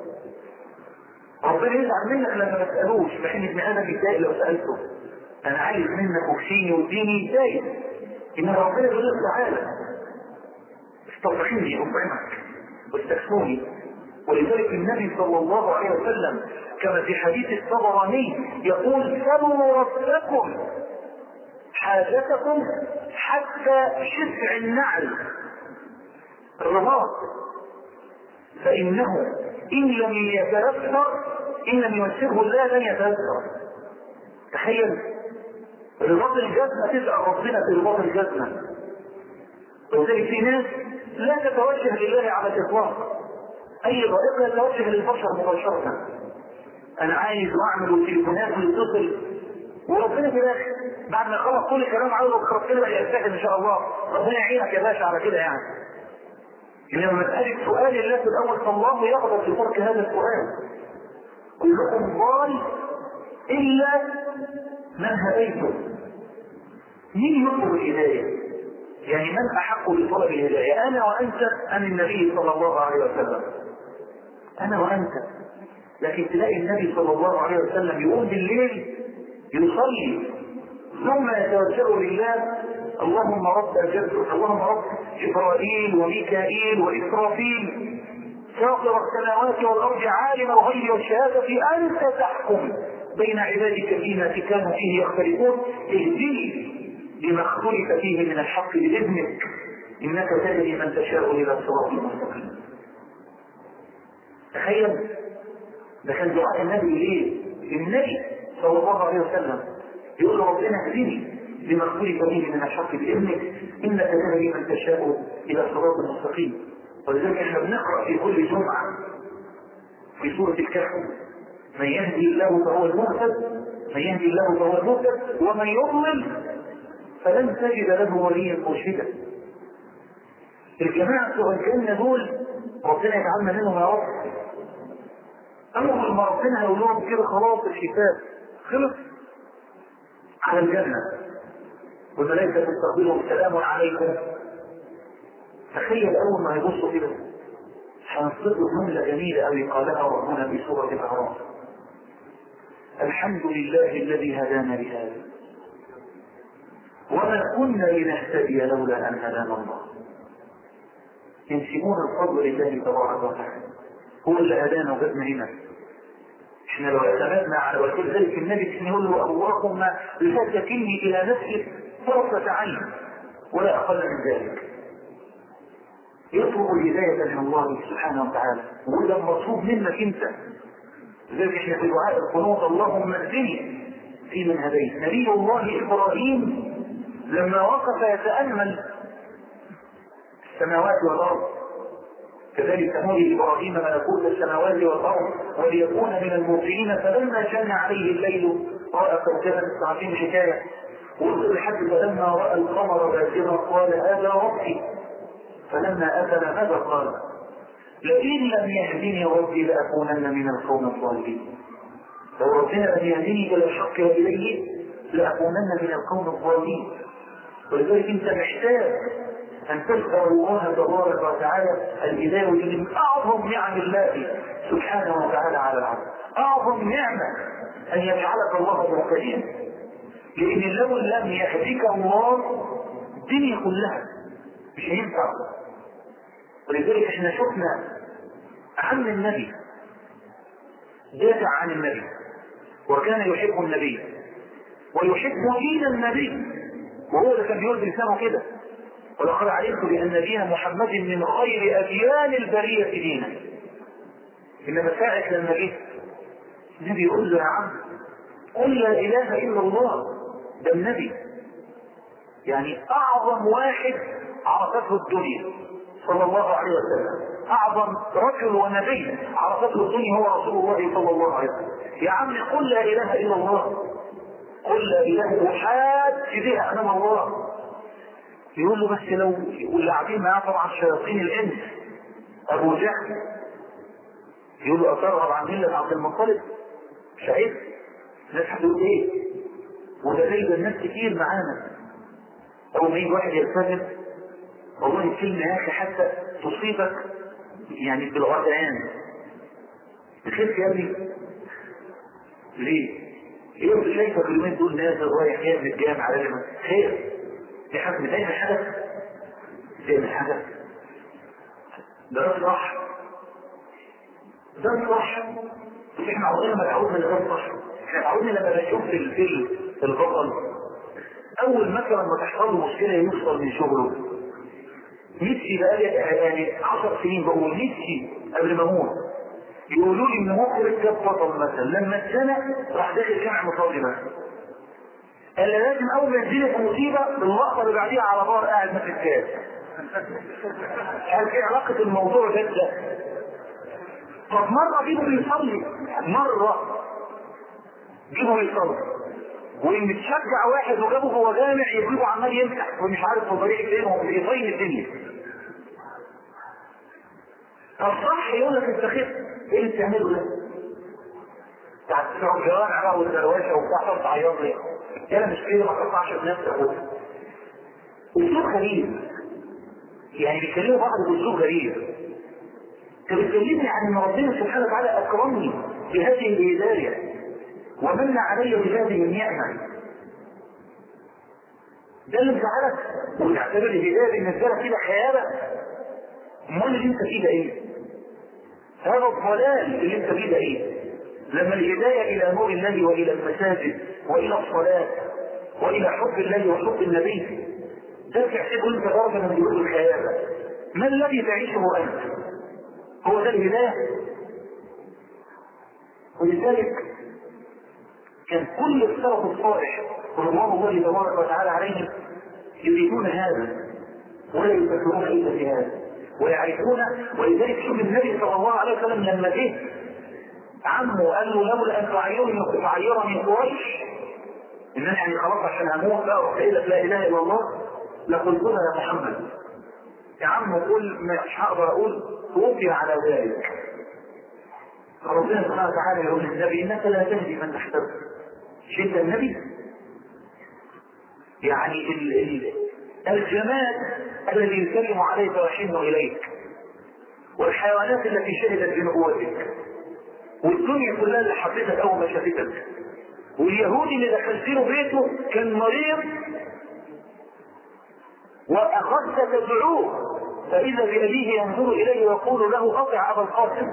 ربنا يزعل منك لما ما تسالوش لكن ابن ادم يتضايق لو سالته انا عايز منك وكسيني واديني يتضايق ان ربنا يقول لك تعالى استطعمني اطعمك واستكفوني ولذلك النبي صلى الله عليه وسلم كما في حديث الطبراني يقول سلوا ربكم حاجتكم حتى شفع النعل الرباط فإنه إن لم يتيسر إن لم ييسره الله لن يتيسر تخيل رباط الجزمة تسأل ربنا في رباط الجزمة ولذلك في ناس لا تتوجه لله على الإطلاق أي ضائقة يتوجه للبشر مباشرة أنا عايز وأعمل والتليفونات ويتصل وربنا في الاخر بعد ما يخلص كل الكلام عاوز ربنا بقى يرتاح ان شاء الله ربنا يعينك يا باشا على كده يعني انما مسألة سؤال الله في الاول فالله يغضب في ترك هذا السؤال كلكم ضال الا من هديته مين يطلب الهداية يعني من احق بطلب الهداية انا وانت ام النبي صلى الله عليه وسلم انا وانت لكن تلاقي النبي صلى الله عليه وسلم يقوم بالليل يصلي ثم يتوجه لله اللهم رب جبر اللهم رب جبرائيل وميكائيل واسرافيل فاطر السماوات والارض عالم الغيب والشهاده انت تحكم بين عبادك فيما كانوا فيه يختلفون اهدني لما اختلف فيه من الحق باذنك انك تهدي من تشاء الى الصراط المستقيم تخيل ده كان دعاء النبي ليه النبي صلى الله عليه وسلم يقول ربنا اهدني لما اختلف فيه من الحق باذنك انك تهدي من تشاء الى الصراط المستقيم ولذلك احنا بنقرا في كل جمعه في سوره الكهف من يهدي الله فهو المهتد من يهدي الله فهو المهتد ومن يضلل فلن تجد له وليا مرشدا الجماعه بتوع الجنه دول ربنا يجعلنا منهم يا رب اول ما ربنا يقول لهم كده خلاص الشفاء خلص على الجنه والملائكه تستقبلهم السلام عليكم تخيل اول ما يبصوا كده هنصدق جمله جميله قوي قالها ربنا في سوره الاعراف الحمد لله الذي هدانا لهذا وما كنا لنهتدي لولا ان هدانا الله ينسبون الفضل لله تبارك وتعالى هو اللي هدانا وجدنا هنا احنا لو اعتمدنا على وكل ذلك النبي كان يقول له اللهم لا تكلني الى نفسي طرفة عين ولا اقل من ذلك يطلب الهداية من الله سبحانه وتعالى وده مطلوب منك انت لذلك احنا في دعاء القنوط اللهم اهدني في من هديت نبي الله ابراهيم لما وقف يتامل السماوات والارض كذلك نري ابراهيم ملكوت السماوات والارض وليكون من الموقنين فلما جن عليه الليل راى كوكبا عارفين الحكايه وصل الحج فلما راى القمر بازغا قال هذا ربي فلما افل ماذا قال لئن لم يهدني ربي لأكونن من القوم الظالمين لو ربنا لم يهدني إلى الحق وإليه لأكونن من القوم الظالمين ولذلك أنت محتاج أن تسأل الله تبارك وتعالى الهداية ودي من أعظم نعم الله سبحانه وتعالى على العبد أعظم نعمة أن يجعلك الله مهتديا لأن لو لم يهديك الله الدنيا كلها مش هينفع ولذلك احنا شفنا عم النبي دافع عن النبي وكان يحب النبي ويحب دين النبي وهو اللي كان بيقول بلسانه كده ولقد علمت بأن دين محمد من خير أديان البرية دينا إنما ساعة لما جه النبي يقول له يا عم قل لا إله إلا الله ده النبي يعني أعظم واحد عرفته الدنيا صلى الله عليه وسلم أعظم رجل ونبي عرفته الدنيا هو رسول الله صلى الله عليه وسلم يا عم قل لا إله إلا الله قل لا إله أحاج بها أمام الله يقول له بس لو واللي قاعدين معاه طبعا شياطين الإنس أبو جهل يقول له أترغب عن ملة عبد المطلب شايف الناس هتقول إيه وده زي ده الناس كتير معانا أول ما يجي واحد يلتزم والله الكلمة يا أخي حتى تصيبك يعني بالغرقان تخف يا ابني ليه؟ ايه شايفك اليومين دول نازل رايح جاي من الجامع على خير دي حاجة دايما حدث دايما حدث ده صح ده صح احنا عاوزين ما تعودنا لده صح احنا تعودنا لما بنشوف في الفيلم البطل اول مثلا ما تحصل له مشكله يوصل من شغله نفسي بقى يعني 10 سنين بقول نفسي قبل ما اموت يقولوا لي ان مخرج جاب بطل مثلا لما اتزنق راح داخل جامع مصلي مثلا قال لي لازم اول ما ينزل في مصيبه باللقطه اللي بعديها على بار قاعد ماسك كاس هل في علاقه الموضوع ده ده طب مره جيبه بيصلي مره جيبه بيصلي وان تشجع واحد وجابه جوه جامع يجيبه عمال يمسح ومش عارف هو طريق فين هو بيطين الدنيا الصح يقول لك انت خفت ايه اللي بتعمله ده؟ بتاع تسرع الجوامع بقى والدروشه وبتاع تقعد تعيط ليه؟ انا مش كده ما تقطعش بنفسك اسلوب غريب يعني بيكلموا بعض باسلوب غريب انت بتكلمني عن ان ربنا سبحانه وتعالى اكرمني بهذه الهدايه ومن علي بهذه النعمه ده اللي مزعلك وتعتبر الهدايه بالنسبه لك كده خيابه امال اللي انت فيه ده ايه؟ هذا الضلال اللي انت فيه ده ايه؟ لما الهدايه الى نور الله والى المساجد والى الصلاه والى حب الله وحب النبي ده تعتبره انت درجه من درجات الخيابه ما الذي تعيشه انت؟ هو ده الهدايه؟ ولذلك كان كل السلف الصالح رضوان الله تبارك وتعالى عليهم يريدون هذا ولا يفكرون الا في هذا ويعرفون ولذلك شوف النبي صلى الله عليه وسلم لما جه عمه قال له لولا ان تعيرني تعيرني قريش ان انا يعني خلاص عشان هموت بقى وقيل لا اله الا الله لقلتها يا محمد يا عم قول مش هقدر اقول توفي على ذلك ربنا سبحانه وتعالى يقول للنبي انك لا تهدي من تحتك مش انت النبي يعني ال ال الجماد الذي يسلم عليك ويحن اليك والحيوانات التي شهدت بنبوتك والدنيا كلها اللي حبيتك اول ما شافتك واليهودي اللي دخلت له بيته كان مريض واخذت تدعوه فاذا بابيه ينظر اليه ويقول له اطع ابا القاسم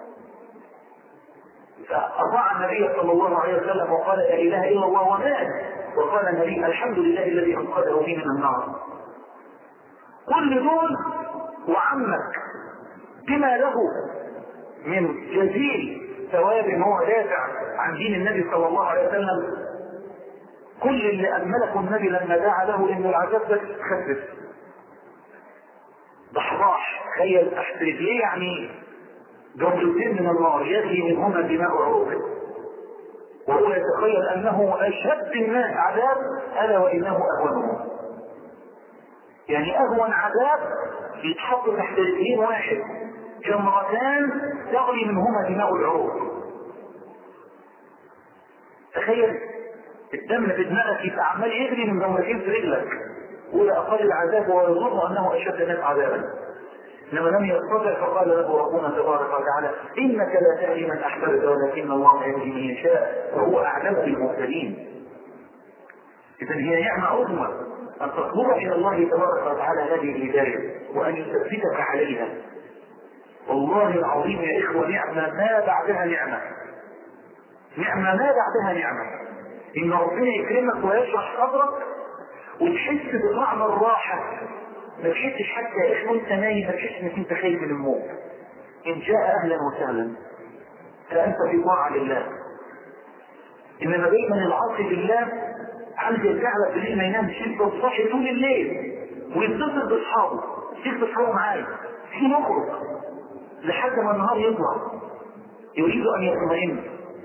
فأطاع النبي صلى الله عليه وسلم وقال لا إله إلا الله ومات وقال النبي الحمد لله الذي أنقذه بي من النار كل دول وعمك بما له من جزيل ثواب هو دافع عن دين النبي صلى الله عليه وسلم كل اللي أملكه النبي لما دعا له إن العذاب ده خفف ضحضاح تخيل تحت رجليه يعني جملتين من النار يجري منهما دماء عروقه وهو يتخيل انه اشد الناس عذاب الا وانه اهونهم يعني اهون عذاب يتحط تحت رجلين واحد جمرتان تغلي منهما دماء العروق تخيل الدم في دماغك يبقى عمال يجري من جمرتين في رجلك ولا اقل العذاب ويظن انه اشد الناس عذابا انما لم يستطع فقال له ربنا تبارك وتعالى انك لا تهدي من احببت ولكن الله يهدي من يشاء وهو اعلم بالمهتدين اذا هي نعمه عظمى ان تطلب الى الله تبارك وتعالى هذه الهدايه وان يثبتك عليها والله العظيم يا اخوه نعمه ما بعدها نعمه نعمه ما بعدها نعمه ان ربنا يكرمك ويشرح صدرك وتحس بطعم الراحه ما تحسش حتى يا اخي وانت نايم ما تحس انك انت خايف من الموت ان جاء اهلا وسهلا فانت في طاعه لله انما دايما العاصي بالله عايز يرجع لك بالليل ما ينامش انت صاحي طول الليل ويتصل باصحابه تيجي تصحوا معايا في نخرج لحد ما النهار يطلع يريد ان يطمئن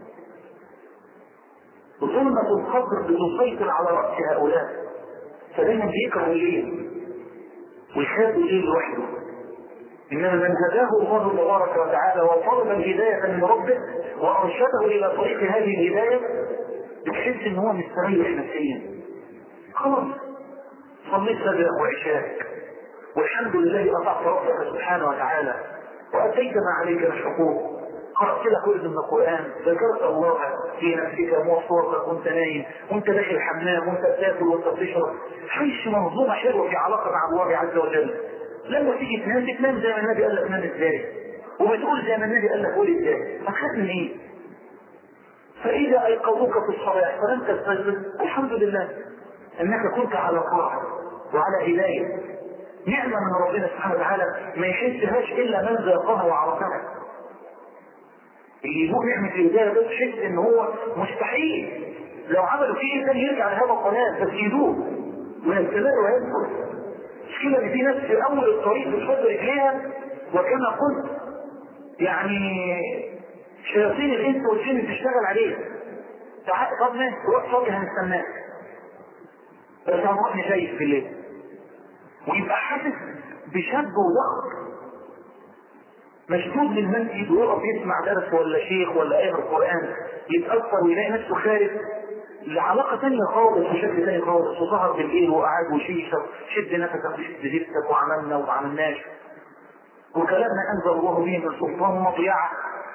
ظلمة القبر بتسيطر على رأس هؤلاء فدايما بيكره الليل ويخاف الليل لوحده انما من هداه الله تبارك وتعالى وطلب الهدايه من ربه وارشده الى طريق هذه الهدايه بتحس ان هو مستريح نفسيا خلاص صليت فجرك وعشاك والحمد لله اطعت ربك سبحانه وتعالى واتيت ما عليك من حقوق قرأت لك جزء من القرآن ذكرت الله في نفسك موصوتك وانت نايم وانت داخل الحمام وانت بتاكل وانت بتشرب عيش منظومة حلوة في علاقة مع الله عز وجل لما تيجي تنام تنام زي ما النبي قال لك نام ازاي وبتقول زي ما النبي قال لك قول ازاي هتخاف من ايه فإذا أيقظوك في الصباح فلم تستيقظ الحمد لله أنك كنت على طاعة وعلى هداية نعمة من ربنا سبحانه وتعالى ما يحسهاش إلا من ذاقها وعرفها اللي يجوب نعمة الهداية ده تحس ان هو مستحيل لو عملوا فيه انسان يرجع لهذا القناة بس يدوب ويستمر ويذكر المشكلة ان في ناس في اول الطريق بتحط رجليها وكما قلت يعني شياطين الانس والجن بتشتغل عليه تعال طب ماشي روح صلي هنستناك بس هنروح نشيك في الليل ويبقى حاسس بشد وضغط مشدود للمسجد ويقف يسمع درس ولا شيخ ولا آية القرآن يتأثر ويلاقي نفسه خارج لعلاقة تانية خالص وشكل تاني خالص وظهر بالليل وقعد وشيشة شد نفسك وشد جبتك وعملنا وما عملناش وكلامنا أنزل الله به من سلطان مضيعة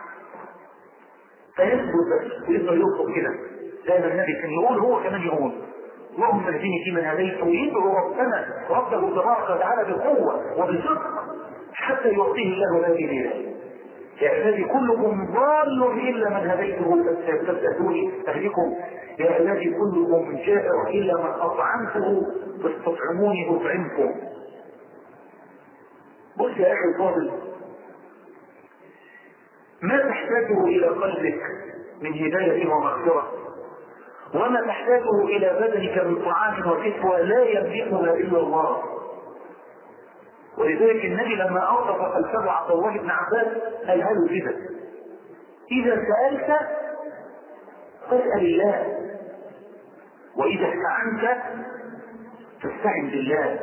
فيثبت بس ويفضل يطلب كده زي ما النبي كان يقول هو كمان يقول اللهم اهدني فيمن هديت ويدعو ربنا ربه تبارك وتعالى بقوة وبصدق حتى يعطيه الله هذه الهداية يا عبادي كلكم ضال الا من هديته فاستهدوني اهدكم يا عبادي كلكم جائع الا من اطعمته فاستطعموني اطعمكم بص يا اخي الفاضل ما تحتاجه الى قلبك من هدايه ومغفره وما تحتاجه الى بدنك من طعام وكسوه لا يملكها الا الله ولذلك النبي لما اوصف فلسفه عبد الله بن عباس قال له كده اذا سالت فاسال الله واذا استعنت فاستعن بالله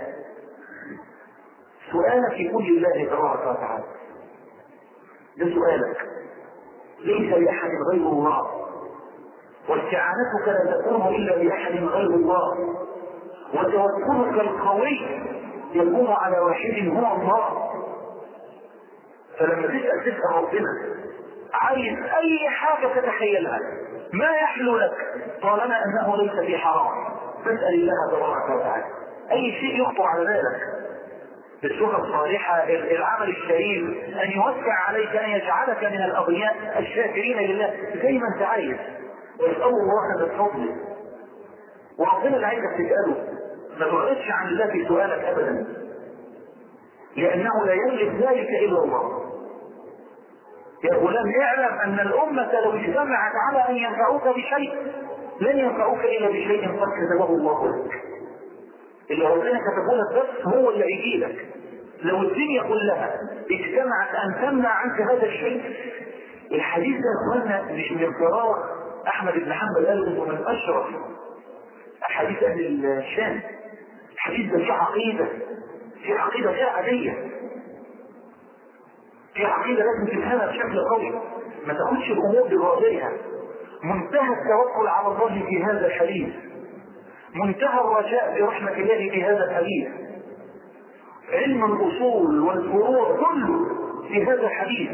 سؤالك يكون لله تبارك وتعالى ده سؤالك ليس لاحد غير الله واستعانتك لا تكون الا لاحد غير الله وتوكلك القوي يكون على واحد هو الله فلما تسأل تسأل ربنا عايز أي حاجة تتخيلها ما يحلو لك طالما أنه ليس في حرام فاسأل الله تبارك وتعالى أي شيء يخطر على بالك بالصورة الصالحة العمل الشريف أن يوسع عليك أن يجعلك من الأغنياء الشاكرين لله زي ما أنت عايز واسأل الله من فضله وربنا اللي عايزك تسأله ما تغرقش عن الله في سؤالك ابدا لانه لا يملك ذلك الا الله يا غلام اعلم ان الامه لو اجتمعت على ان ينفعوك بشيء لن ينفعوك الا بشيء قد كتبه الله لك اللي ربنا كتبه لك بس هو اللي هيجي لك لو الدنيا كلها اجتمعت ان تمنع عنك هذا الشيء الحديث ده يا اخوانا مش من فراغ احمد بن حنبل قال انه من اشرف احاديث اهل الشام الحديث ده فيه عقيده في عقيده غير عاديه في عقيدة لازم تفهمها بشكل قوي ما تاخدش الأمور بظاهرها منتهى التوكل على الله في هذا الحديث منتهى الرجاء برحمة الله في هذا الحديث علم الأصول والفروع كله في هذا الحديث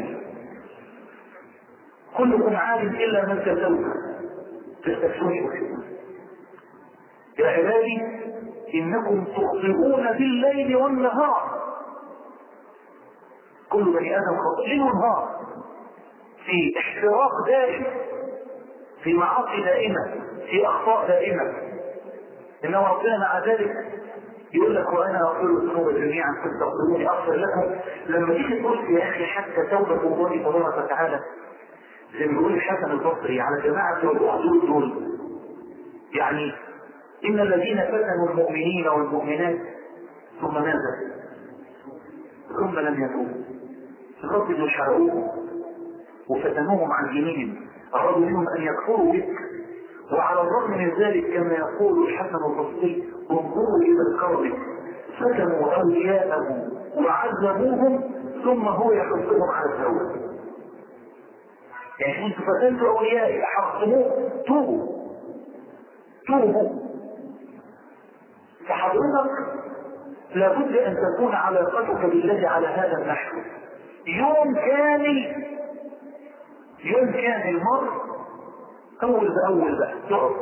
كلكم عالم إلا من تزوج تستكشفون يا عبادي إنكم تخطئون بالليل والنهار كل بني آدم خطئ ليل ونهار في احتراق دائم في معاصي دائمة في أخطاء دائمة إنما ربنا مع ذلك يقول لك وانا اغفر الذنوب جميعا فاستغفروني اغفر لكم لما تيجي تقول يا اخي حتى توبه الله تبارك وتعالى زي ما بيقول الحسن البصري على جماعه الاخدود دول يعني ان الذين فتنوا المؤمنين والمؤمنات ثم ماذا؟ ثم لم يتوبوا فقدوا شرعوهم وفتنوهم عن دينهم ارادوا منهم ان يكفروا بك وعلى الرغم من ذلك كما يقول الحسن البصري انظروا الى الكرب فتنوا اولياءه وعذبوهم ثم هو يحثهم على التوبه يعني انتم فتنتوا اوليائي حرقتموه توبوا توبوا فحضرتك لابد ان تكون علاقتك بالله على هذا النحو يوم كامل يوم كامل مر اول باول بقى تقف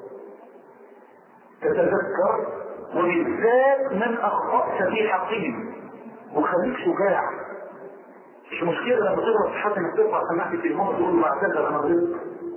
تتذكر وبالذات من اخطأت في حقهم وخليك شجاع مش مشكلة لما تغلط في حد انك ترفع سماعة التليفون تقول له اعتذر انا غلطت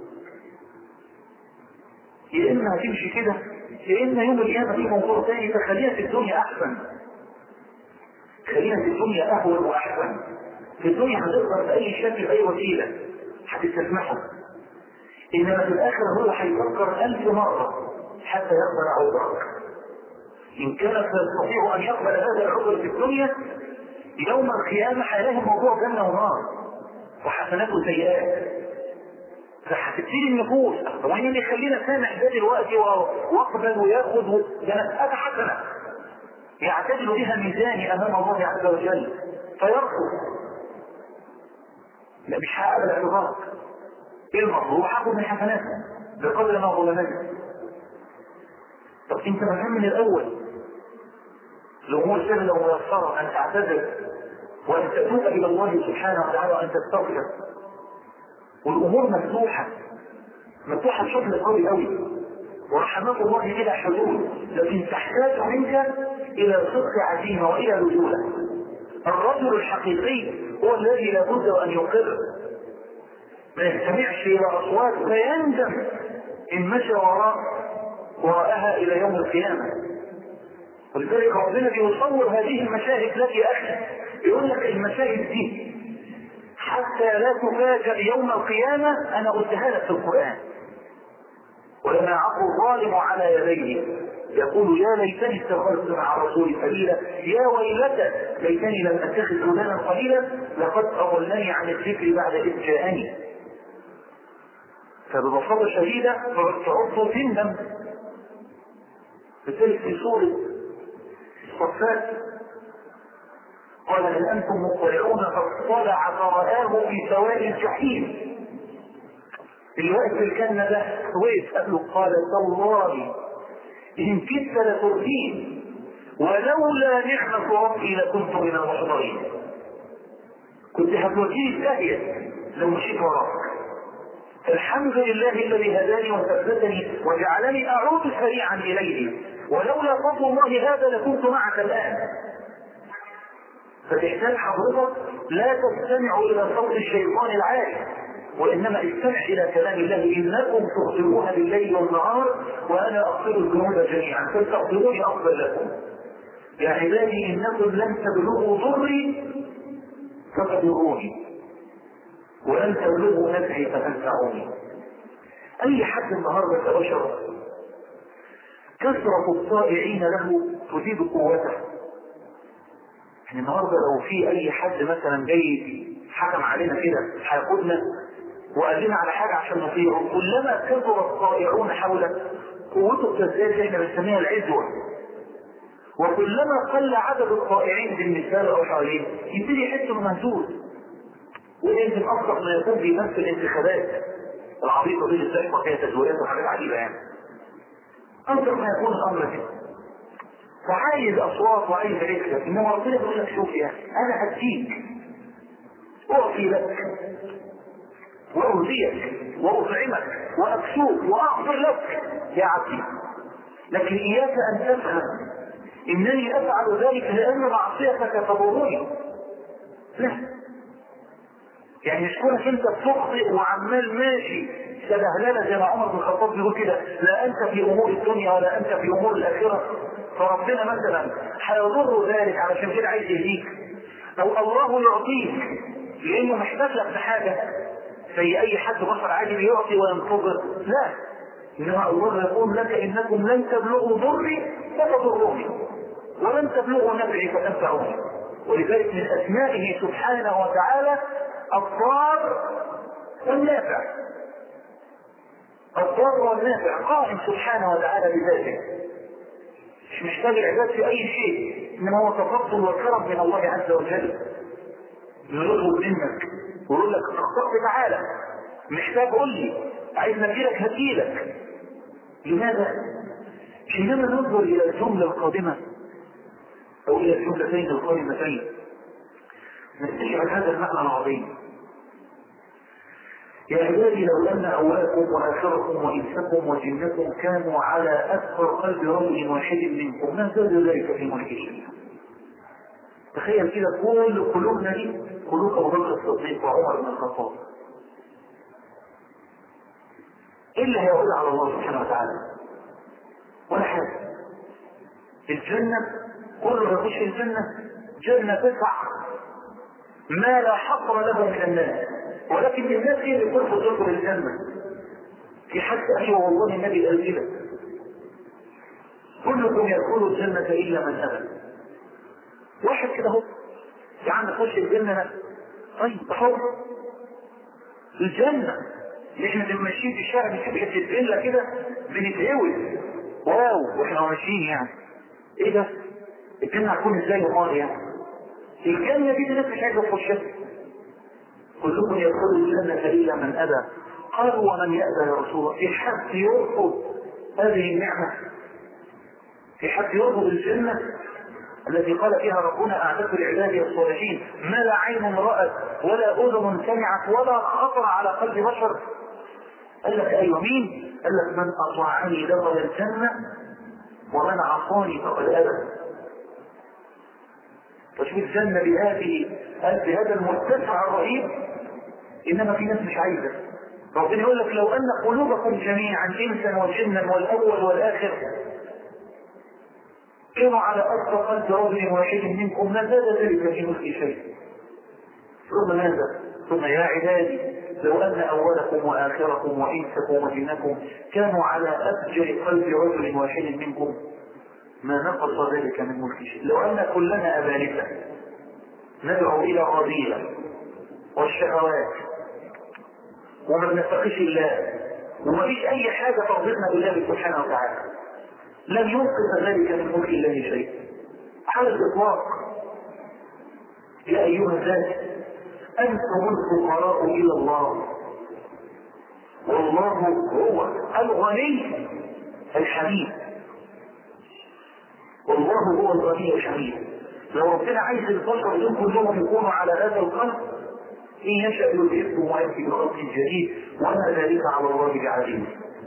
يا اما هتمشي كده يا اما يوم القيامة في موضوع تاني فخلينا في الدنيا احسن خلينا في الدنيا اهون واحسن في الدنيا هتقدر باي شكل باي وسيلة هتستسمحه انما في الاخر هو هيفكر الف مرة حتى يقبل عذرك ان كان سيستطيع ان يقبل هذا العذر في الدنيا يوم القيامة هيلاقي موضوع جنة ونار وحسنات وسيئات فهتبتدي النفوس طب مين اللي يخلينا سامح ده دلوقتي واقبل وياخد ده انا حسنه يعتدل بها ميزاني امام الله عز وجل فيرفض لا مش هقبل اعتذارك ايه المطلوب هاخد من حسناتك بقدر ما ظلمتك طب انت مهم من الاول الامور سهله وميسره ان تعتذر وان تتوب الى الله سبحانه وتعالى وان تستغفر والامور مفتوحه مفتوحه بشكل قوي قوي ورحمات الله بلا حدود لكن تحتاج منك الى صدق عزيمه والى رجوله الرجل الحقيقي هو الذي لابد ان يقر ما يستمعش الى اصوات فيندم ان مشى وراء وراءها الى يوم القيامه ولذلك ربنا بيصور هذه المشاهد لك يا اخي يقول لك المشاهد دي حتى لا تفاجأ يوم القيامة أنا قلتها لك في القرآن ولما عقوا الظالم على يديه يقول يا ليتني اتخذت مع رسولي سبيلا يا ويلتى ليتني لم اتخذ فلانا قليلا لقد اضلني عن الذكر بعد اذ جاءني فببساطه شديده تعض تندم لذلك في سوره الصفات قال هل انتم مطلعون فاطلع فرآه في سواء الجحيم الوقت اللي كان ده وقف قبله قال تالله ان كدت لتردين ولولا نعمة ربي لكنت من المحضرين كنت هتوديني الداهية لو مشيت وراك الحمد لله الذي هداني وثبتني وجعلني اعود سريعا اليه ولولا فضل الله هذا لكنت معك الان فتحتاج حضرتك لا تستمع الى صوت الشيطان العالي وانما استمع الى كلام الله انكم تخطئون بالليل والنهار وانا اغفر الذنوب جميعا فاستغفروني اغفر لكم يا عبادي انكم لن تبلغوا ضري فتضروني ولن تبلغوا نفعي فتنفعوني اي حد النهارده كبشر كثرة الطائعين له تزيد قوته يعني النهارده لو في اي حد مثلا جاي حكم علينا كده هياخدنا وقال لنا على حاجه عشان نطيعه كلما كثر الطائعون حوله قوته بتزداد زي ما بنسميها العزوه وكلما قل عدد الطائعين بالنسبه له او حواليه يبتدي يحس انه مهزوز ويمكن أصدق ما يكون في نفس الانتخابات العبيطة دي اللي بتحصل فيها تزويرات وحاجات عجيبة يعني أصدق ما يكون الأمر كده فعايز أصوات وعايز ركبة إنما ربنا يقول لك شوف يا أنا هديك أعطي لك وأهديك وأطعمك وأكسوك وأغفر لك يا عبدي لكن إياك أن تفهم إنني أفعل ذلك لأن معصيتك تضرني لا يعني مش كونك أنت بتخطئ وعمال ماشي سبهلله زي ما عمر بن الخطاب بيقول كده لا أنت في أمور الدنيا ولا أنت في أمور الآخرة فربنا مثلا هيضر ذلك علشان كده عايز يهديك أو الله يعطيك لأنه محتاج لك في حاجة زي أي حد بشر عادي بيعطي وينتظر لا إنما الله يقول لك إنكم لن تبلغوا ضري فتضروني ولن تبلغوا نفعي فتنفعوني ولذلك من أسمائه سبحانه وتعالى الضار والنافع الضار والنافع قائم سبحانه وتعالى بذاته مش محتاج العباد في أي شيء إنما هو تفضل وكرم من الله عز وجل يطلب منك ويقول لك اخطأت تعالى محتاج قول لي عايز نجيلك هجيلك لماذا؟ حينما ننظر إلى الجملة القادمة أو إلى الجملتين القادمتين نستشعر هذا المعنى العظيم يا عبادي لو أن أولكم وآخركم وإنسكم وجنكم كانوا على أكثر قلب رجل واحد منكم ما زاد ذلك في ملك شيئا تخيل كده كل قلوبنا دي قلوب أبو بكر الصديق وعمر بن الخطاب ايه اللي هيعود على الله سبحانه وتعالى ولا حاجة الجنة كله يخش الجنة جنة تسع ما لا حصر له من الناس ولكن الناس هي اللي ترفض تدخل الجنة في حد أيوة والله النبي قال كده كلكم يدخل الجنة إلا من أبى واحد كده اهو يا عم خش الجنة طيب حر الجنة احنا اللي ماشيين في الشارع بنشوف حته فيلا كده بنتهوي واو واحنا ماشيين يعني ايه ده؟ الجنة هتكون ازاي امال يعني؟ الجنة دي الناس مش عايزة تخشها كلكم يدخل الجنة إلا من أبى قالوا ومن يأبى يا رسول الله في حد يرفض هذه النعمة في حد يرفض الجنة التي قال فيها ربنا أعددت لعبادي الصالحين ما لا عين رأت ولا أذن سمعت ولا خطر على قلب بشر قال لك أيوة مين؟ قال لك من أطاعني دخل الجنة ومن عصاني فقد أبى فشوف الجنة بهذه بهذا المرتفع الرهيب إنما في ناس مش عايزة ربنا يقول لك لو أن قلوبكم جميعا إنسا وجنا والأول والآخر كانوا على أرض قلب رجل واحد منكم ما زاد ذلك في ملك شيء ثم ماذا؟ ثم يا عبادي لو أن أولكم وآخركم وإنسكم وجنكم كانوا على أفجر قلب رجل واحد منكم ما نقص ذلك من ملك شيء لو أن كلنا أبالسة ندعو إلى الرذيلة والشهوات وما بنتقيش الله وما فيش أي حاجة تربطنا بالله سبحانه وتعالى لن ينقص ذلك من ملك الله شيء على الإطلاق يا أيها الناس أنتم الفقراء إلى الله والله هو الغني الحميد والله هو الغني الحميد لو ربنا عايز البشر دول كلهم يكونوا على هذا القلب إن يشأ يذهبكم ويأتي بخلق جديد وما ذلك على الله بعزيز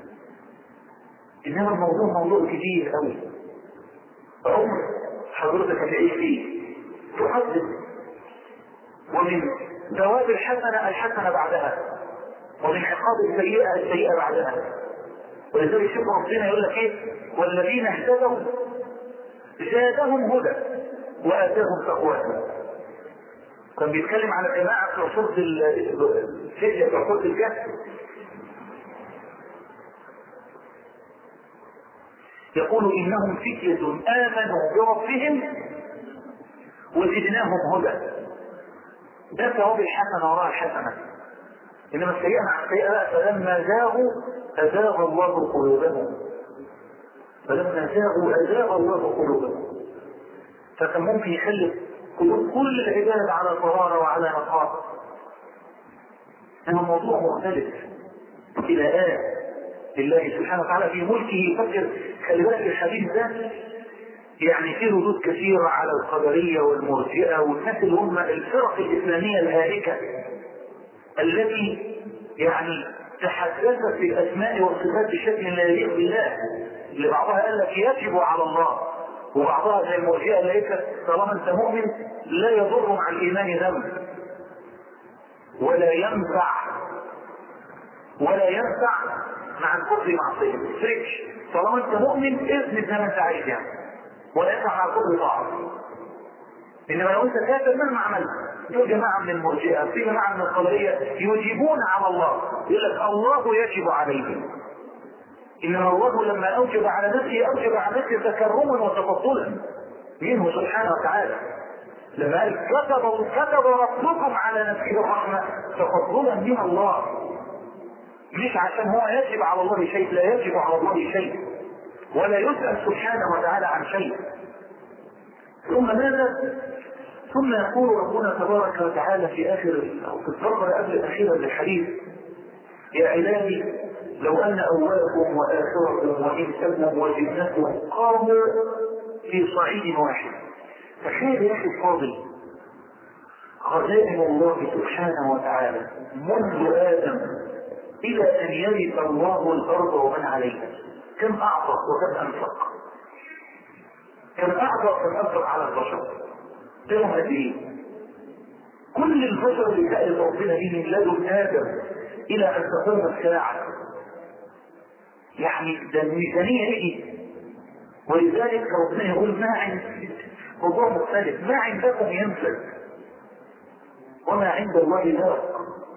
إنما الموضوع موضوع كبير قوي عمر حضرتك هتعيش فيه تحدد ومن ثواب الحسنة الحسنة بعدها ومن عقاب السيئة السيئة بعدها ولذلك شوف ربنا يقول لك ايه والذين اهتدوا زادهم هدى وآتاهم تقواهم كان بيتكلم على الجماعة في عصور الفتية في عصور الكهف يقول إنهم فتية آمنوا بربهم وزدناهم هدى ده ثواب الحسنة وراء الحسنة إنما السيئة مع السيئة فلما زاغوا أزاغ الله قلوبهم فلما زاغوا أزاغ الله قلوبهم فكان ممكن يخلي قلوب كل العباد على طهارة وعلى نقاء انه موضوع مختلف الى آية لله سبحانه وتعالى في ملكه فكر خلي بالك الحديث ده يعني في ردود كثيرة على القدرية والمرجئة والناس اللي هم الفرق الإسلامية الهالكة التي يعني تحدثت في الأسماء والصفات بشكل لا يليق بالله اللي بعضها قال لك يجب على الله وبعضها زي المرجئة اللي هيك طالما انت مؤمن لا يضر مع الإيمان ذنب ولا ينفع ولا ينفع مع الكفر معصية ما تفرقش طالما انت مؤمن اذنب زي ما انت عايز يعني ولا ينفع مع الكفر طاعة انما لو انت كافر مهما عملت في جماعة من المرجئة في جماعة من القدرية يجيبون على الله يقول لك الله يجب عليه انما الله لما اوجب على نفسه اوجب على نفسه تكرما وتفضلا منه سبحانه وتعالى لما قال كتب كتب ربكم على نفسه الرحمه تفضلا من الله مش عشان هو يجب على الله شيء لا يجب على الله شيء ولا يسأل سبحانه وتعالى عن شيء ثم ماذا ثم يقول ربنا تبارك وتعالى في اخر او في الفقره قبل الاخيره للحديث يا عبادي لو ان اولكم واخركم وانسكم وجنكم قاموا في صعيد واحد تخيل يا اخي الفاضل خزائن الله سبحانه وتعالى منذ ادم الى ان يرث الله الارض ومن عليها كم اعطى وكم انفق كم اعطى وكم انفق على البشر لهم قد ايه كل البشر اللي سأل ربنا به من لدن ادم الى ان تقوم الساعه يعني ده الميزانيه ايه ولذلك ربنا يقول ما عند موضوع مختلف ما عندكم ينفد وما عند الله لاق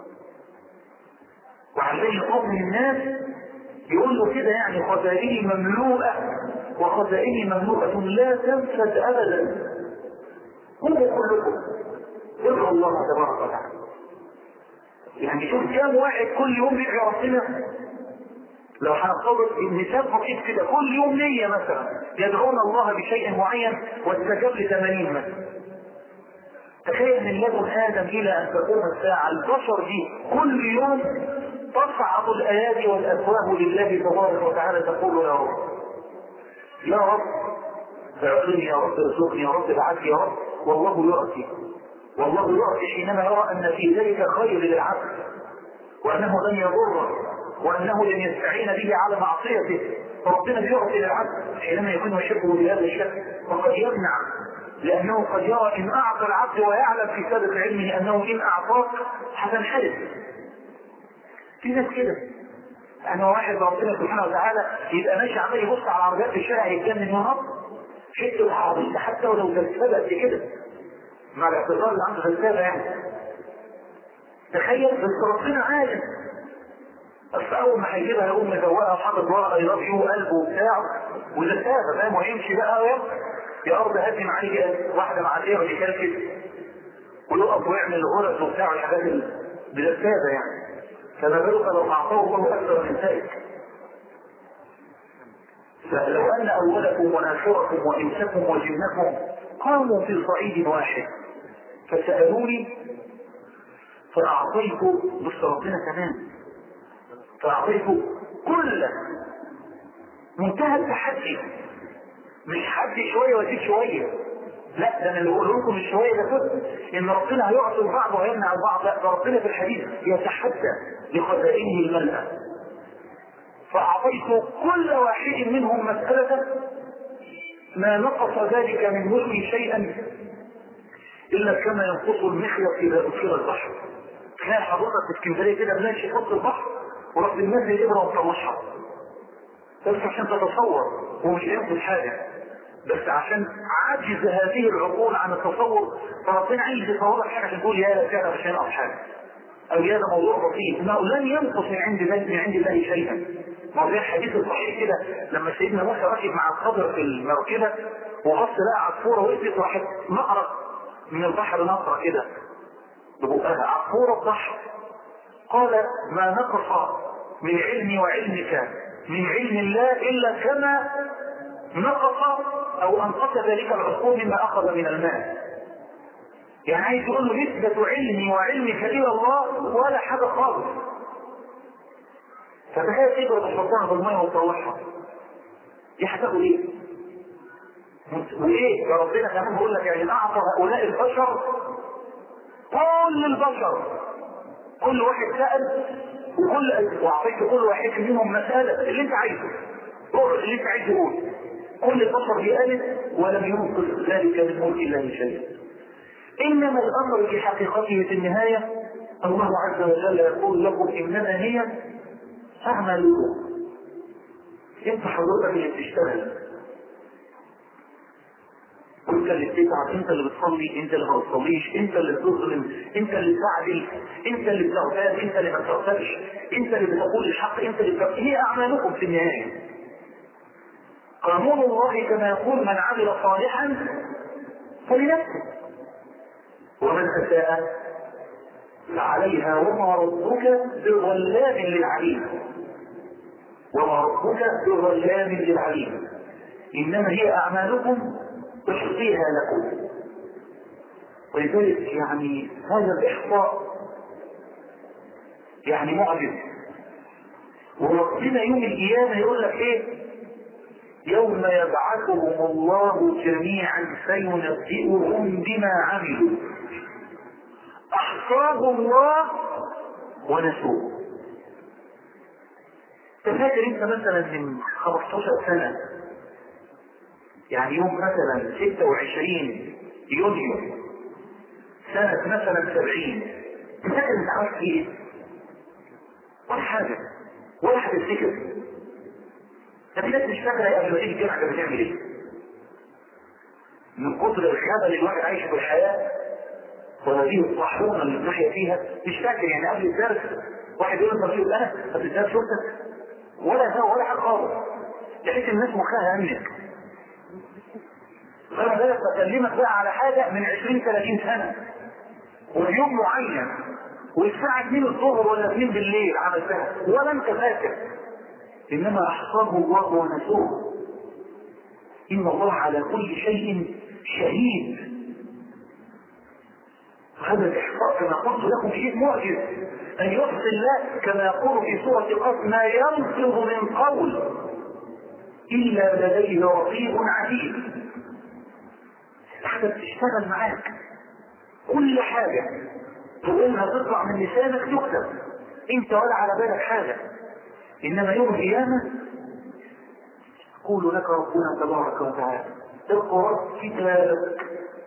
وعليه قوم الناس يقول له كده يعني خزائني مملوءة وخزائني مملوءة لا تنفد أبدا هم كلكم ادعوا الله تبارك وتعالى يعني شوف كام واحد كل يوم بيدعي ربنا لو هنفترض ان سابقوا كده كل يوم نية مثلا يدعون الله بشيء معين واستجاب ل 80 مثلا تخيل من لدن ادم الى ان تقوم الساعه البشر دي كل يوم تصعد الايادي والافواه لله تبارك وتعالى تقول يا رب يا رب اعطني يا رب ارزقني يا رب ابعثني يا رب والله يعطي والله يعطي حينما يرى ان في ذلك خير للعبد وانه لن يضره وانه لن يستعين به على معصيته فربنا بيعطي للعبد حينما يكون يشبه بهذا الشكل وقد يمنع لانه قد يرى ان اعطى العبد ويعلم في سابق علمه انه ان اعطاك هتنحرف في ناس كده انا واحد ربنا سبحانه وتعالى يبقى ماشي عمال يبص على عربيات في الشارع يتجنن يا رب شد العربية حتى ولو جلسة قد كده مع الاعتذار اللي عنده جلسة يعني تخيل بس ربنا عالم بس اول ما هيجيبها يقوم مزوقها وحاطط ورقه يلاف يو قلبه وبتاع وزفافه فاهم ويمشي بقى يا يا ارض هاتي معايا واحده معديه ويكركس ويقف ويعمل غرز وبتاع والحاجات بزفافه يعني فما بالك لو اعطاه الله اكثر من ذلك فلو ان اولكم واخركم وانسكم وجنكم قاموا في صعيد واحد فسالوني فاعطيت بص ربنا كمان فاعطيت كل منتهى التحدي مش حد شويه واسيب شويه لا ده انا اللي بقول لكم الشويه ده كنت ان ربنا هيعطي البعض ويمنع البعض لا ده ربنا في الحديث يتحدى لخزائنه الملأة فأعطيت كل واحد منهم مسألة ما نقص ذلك من ملكي شيئا إلا كما ينقص المخيط إذا أدخل البحر تخيل حضرتك في اسكندرية كده ماشي خط البحر ورب الناس الإبرة ومطلعها بس عشان تتصور هو مش هينقص حاجة بس عشان عجز هذه العقول عن التصور فربنا عايز يصورك حاجة عشان تقول يا كده مش هينقص حاجة او هذا موضوع بسيط انه لن ينقص من عند الله من عند الله شيئا موضوع الحديث الصحيح كده لما سيدنا موسى راكب مع الخضر في المركبه وبص لقى عصفوره وقفت راحت نقرة من البحر نقرة كده ببقها عصفوره البحر قال ما نقص من علمي وعلمك من علم الله الا كما نقص او انقص ذلك العصفور مما اخذ من الماء يعني عايز يقول له نسبة علمي وعلمك إلى الله ولا حاجة خالص فتخيل تقدر تحطها في المية وتطلعها دي هتاخد ايه؟ وايه؟ يا ربنا كمان بيقول لك يعني اعطى هؤلاء البشر كل البشر كل واحد سأل وكل واعطيت كل واحد منهم مسألة اللي انت عايزه روح اللي انت عايزه قول كل البشر بيقالت ولم ينقذ ذلك من ملك الله شيئا انما الامر في حقيقته في النهاية الله عز وجل يقول لكم انما هي اعمالكم انت حضرتك اللي بتشتغل انت اللي بتتعب انت اللي بتصلي انت اللي ما بتصليش انت اللي بتظلم انت اللي بتعدل انت اللي بتغتاب انت اللي ما بتغتابش انت اللي بتقول الحق انت اللي بتغتاب هي اعمالكم في النهايه قانون الله كما يقول من عمل صالحا فلنفسه ومن اساء فعليها وما ربك بظلام للعليم وما ربك بظلام للعليم انما هي اعمالكم تحصيها لكم ولذلك يعني هذا الإحصاء يعني معجز وربنا يوم القيامة يقول لك إيه يوم يبعثهم الله جميعا فينبئهم بما عملوا أحصاه الله ونسوه تفاكر انت مثلا من 15 سنة يعني يوم مثلا 26 يونيو سنة مثلا 70 تفكر انت عملت فيه ايه؟ ولا حاجة ولا هتفتكر طب الناس مش فاكرة قبل ما تيجي الجامعة كانت بتعمل ايه؟ من كتر الخبل اللي الواحد عايش في الحياة وهذه الطاحونة اللي نحيا فيها مش فاكر يعني قبل الدرس واحد يقول انت بتقول انا قبل الدرس شفتك ولا هو ولا حاجة خالص تحس الناس مخها همك فانا بالك بكلمك بقى على حاجة من 20 30 سنة وفي يوم معين والساعة 2 الظهر ولا 2 بالليل عملتها ولا انت فاكر انما احصاه الله ونسوه ان الله على كل شيء شهيد هذا الاحصاء كما قلت لكم شيء معجز ان يحصي الله كما يقول في سورة القصر ما ينفض من قول الا لديه رقيب عتيد حاجة بتشتغل معاك كل حاجة تقولها تطلع من لسانك تكتب انت ولا على بالك حاجة انما يوم القيامة يقول لك ربنا تبارك وتعالى اقرأ كتابك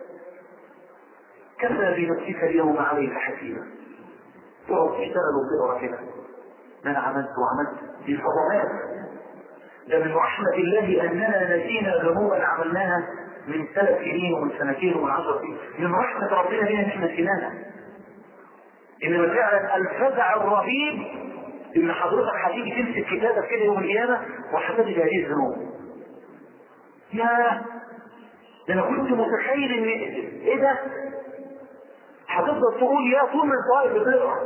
كفى بنفسك اليوم عليك حسيبا تقعد تشتغل وتقرا كده ما انا عملت وعملت في صدمات ده من رحمة الله اننا نسينا ذنوبا عملناها من ثلاث سنين ومن سنتين ومن عشر سنين من رحمة ربنا بنا ان احنا نسيناها انما فعلا الفزع الرهيب ان حضرتك هتيجي تمسك كتابك كده يوم القيامة وهتجد هذه الذنوب يا ده انا كنت متخيل ان ايه ده هتفضل تقول يا طول من طائف بتقرا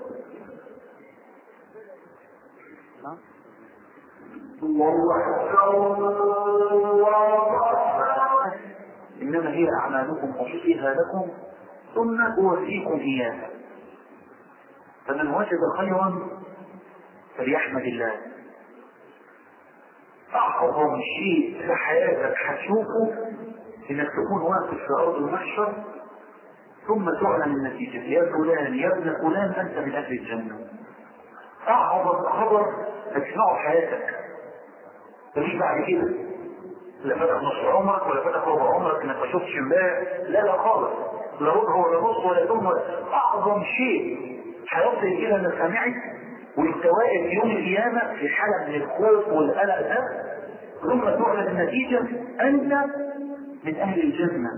انما هي اعمالكم احصيها لكم ثم اوفيكم اياها فمن وجد خيرا فليحمد الله اعظم شيء في حياتك هتشوفه انك تكون واقف في ارض المحشر ثم تعلن النتيجة يا فلان يا ابن فلان أنت من أهل الجنة أعظم خبر هتسمعه في حياتك مفيش بعد كده لا فتح نص عمرك ولا فتح ربع عمرك انك ما شفتش امبارح لا لا خالص لا ربع ولا نص ولا ثم اعظم شيء هيصل الى مسامعك وانت واقف يوم القيامه في حاله من الخوف والقلق ده ثم تعلن النتيجه انت من اهل الجنه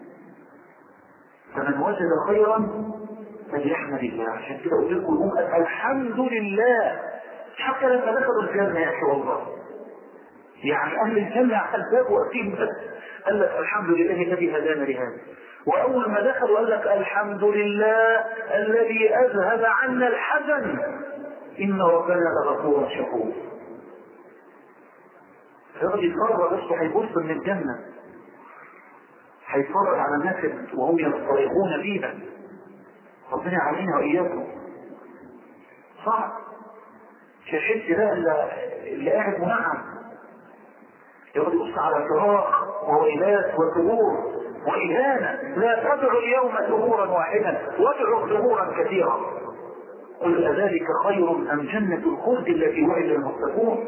فمن وجد خيرا فليحمد الله عشان كده قلت لكم يقول الحمد لله حتى لما دخلوا الجنه يا اخي والله يعني اهل الجنه على الباب واقفين بس قال لك الحمد لله الذي هدانا لهذا واول ما دخلوا قال لك الحمد لله الذي اذهب عنا الحزن ان ربنا لغفور شكور الراجل قرر بس هيبص من الجنه هيتفرج على الناس وهم ينطلقون بيها ربنا يعلمنا واياكم صعب مش هيحس ده الا اللي قاعد منعم يقعد يبص على فراغ وويلات وثبور وإهانة لا تدعو اليوم ثبورا واحدا وادعو ثبورا كثيرا قل أذلك خير أم جنة الخلد التي وعد المتقون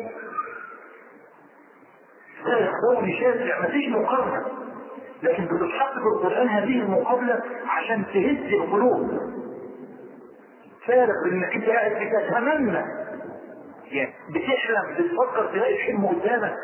لا يخبرني شاسع ما فيش مقارنة لكن بتتحط في القرآن هذه المقابلة عشان تهز القلوب فارق انك انت قاعد بتتمنى يعني بتحلم بتفكر تلاقي الحلم قدامك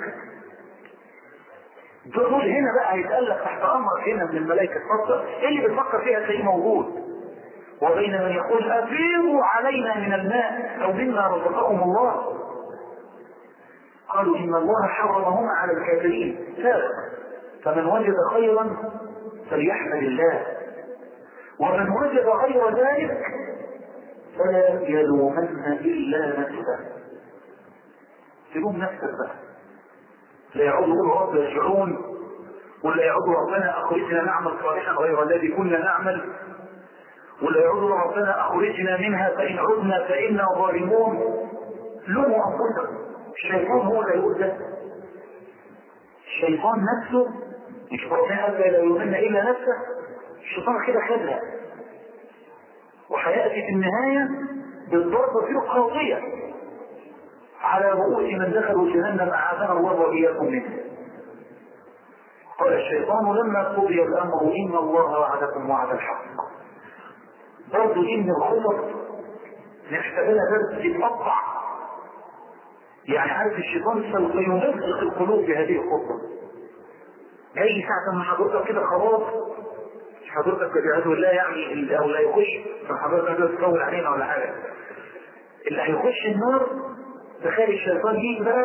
دول هنا بقى هيتألف تحت امرك هنا من الملائكة تفكر ايه اللي بتفكر فيها تلاقيه موجود وبين من يقول افيضوا علينا من الماء او مما رزقكم الله قالوا ان الله حرمهما على الكافرين فارق فمن وجد خيرا فليحمد الله ومن وجد غير ذلك فلا يلومن الا نفسه تلوم نفسك بقى لا يعود يقول رب يرجعون ولا يعود ربنا اخرجنا نعمل صالحا غير الذي كنا نعمل ولا يعود ربنا اخرجنا منها فان عدنا فانا ظالمون لوموا انفسكم الشيطان هو اللي يقول ده الشيطان نفسه مش ربنا قال لا يؤمن الا نفسه الشيطان كده خدها وهياتي في النهايه بالضربه في القاضيه على رؤوس من دخلوا جهنم اعاذنا الله واياكم منه قال الشيطان لما قضي الامر ان الله وعدكم وعد الحق برضه دي من الخطط نحتاجها بس تتقطع يعني عارف الشيطان سوف يمزق القلوب بهذه الخطه جاي ساعة ما حضرتك كده خلاص مش حضرتك والعياذ بالله يعني او لا يخش فحضرتك كده تطول علينا ولا حاجه اللي هيخش النار تخيل الشيطان يجي بقى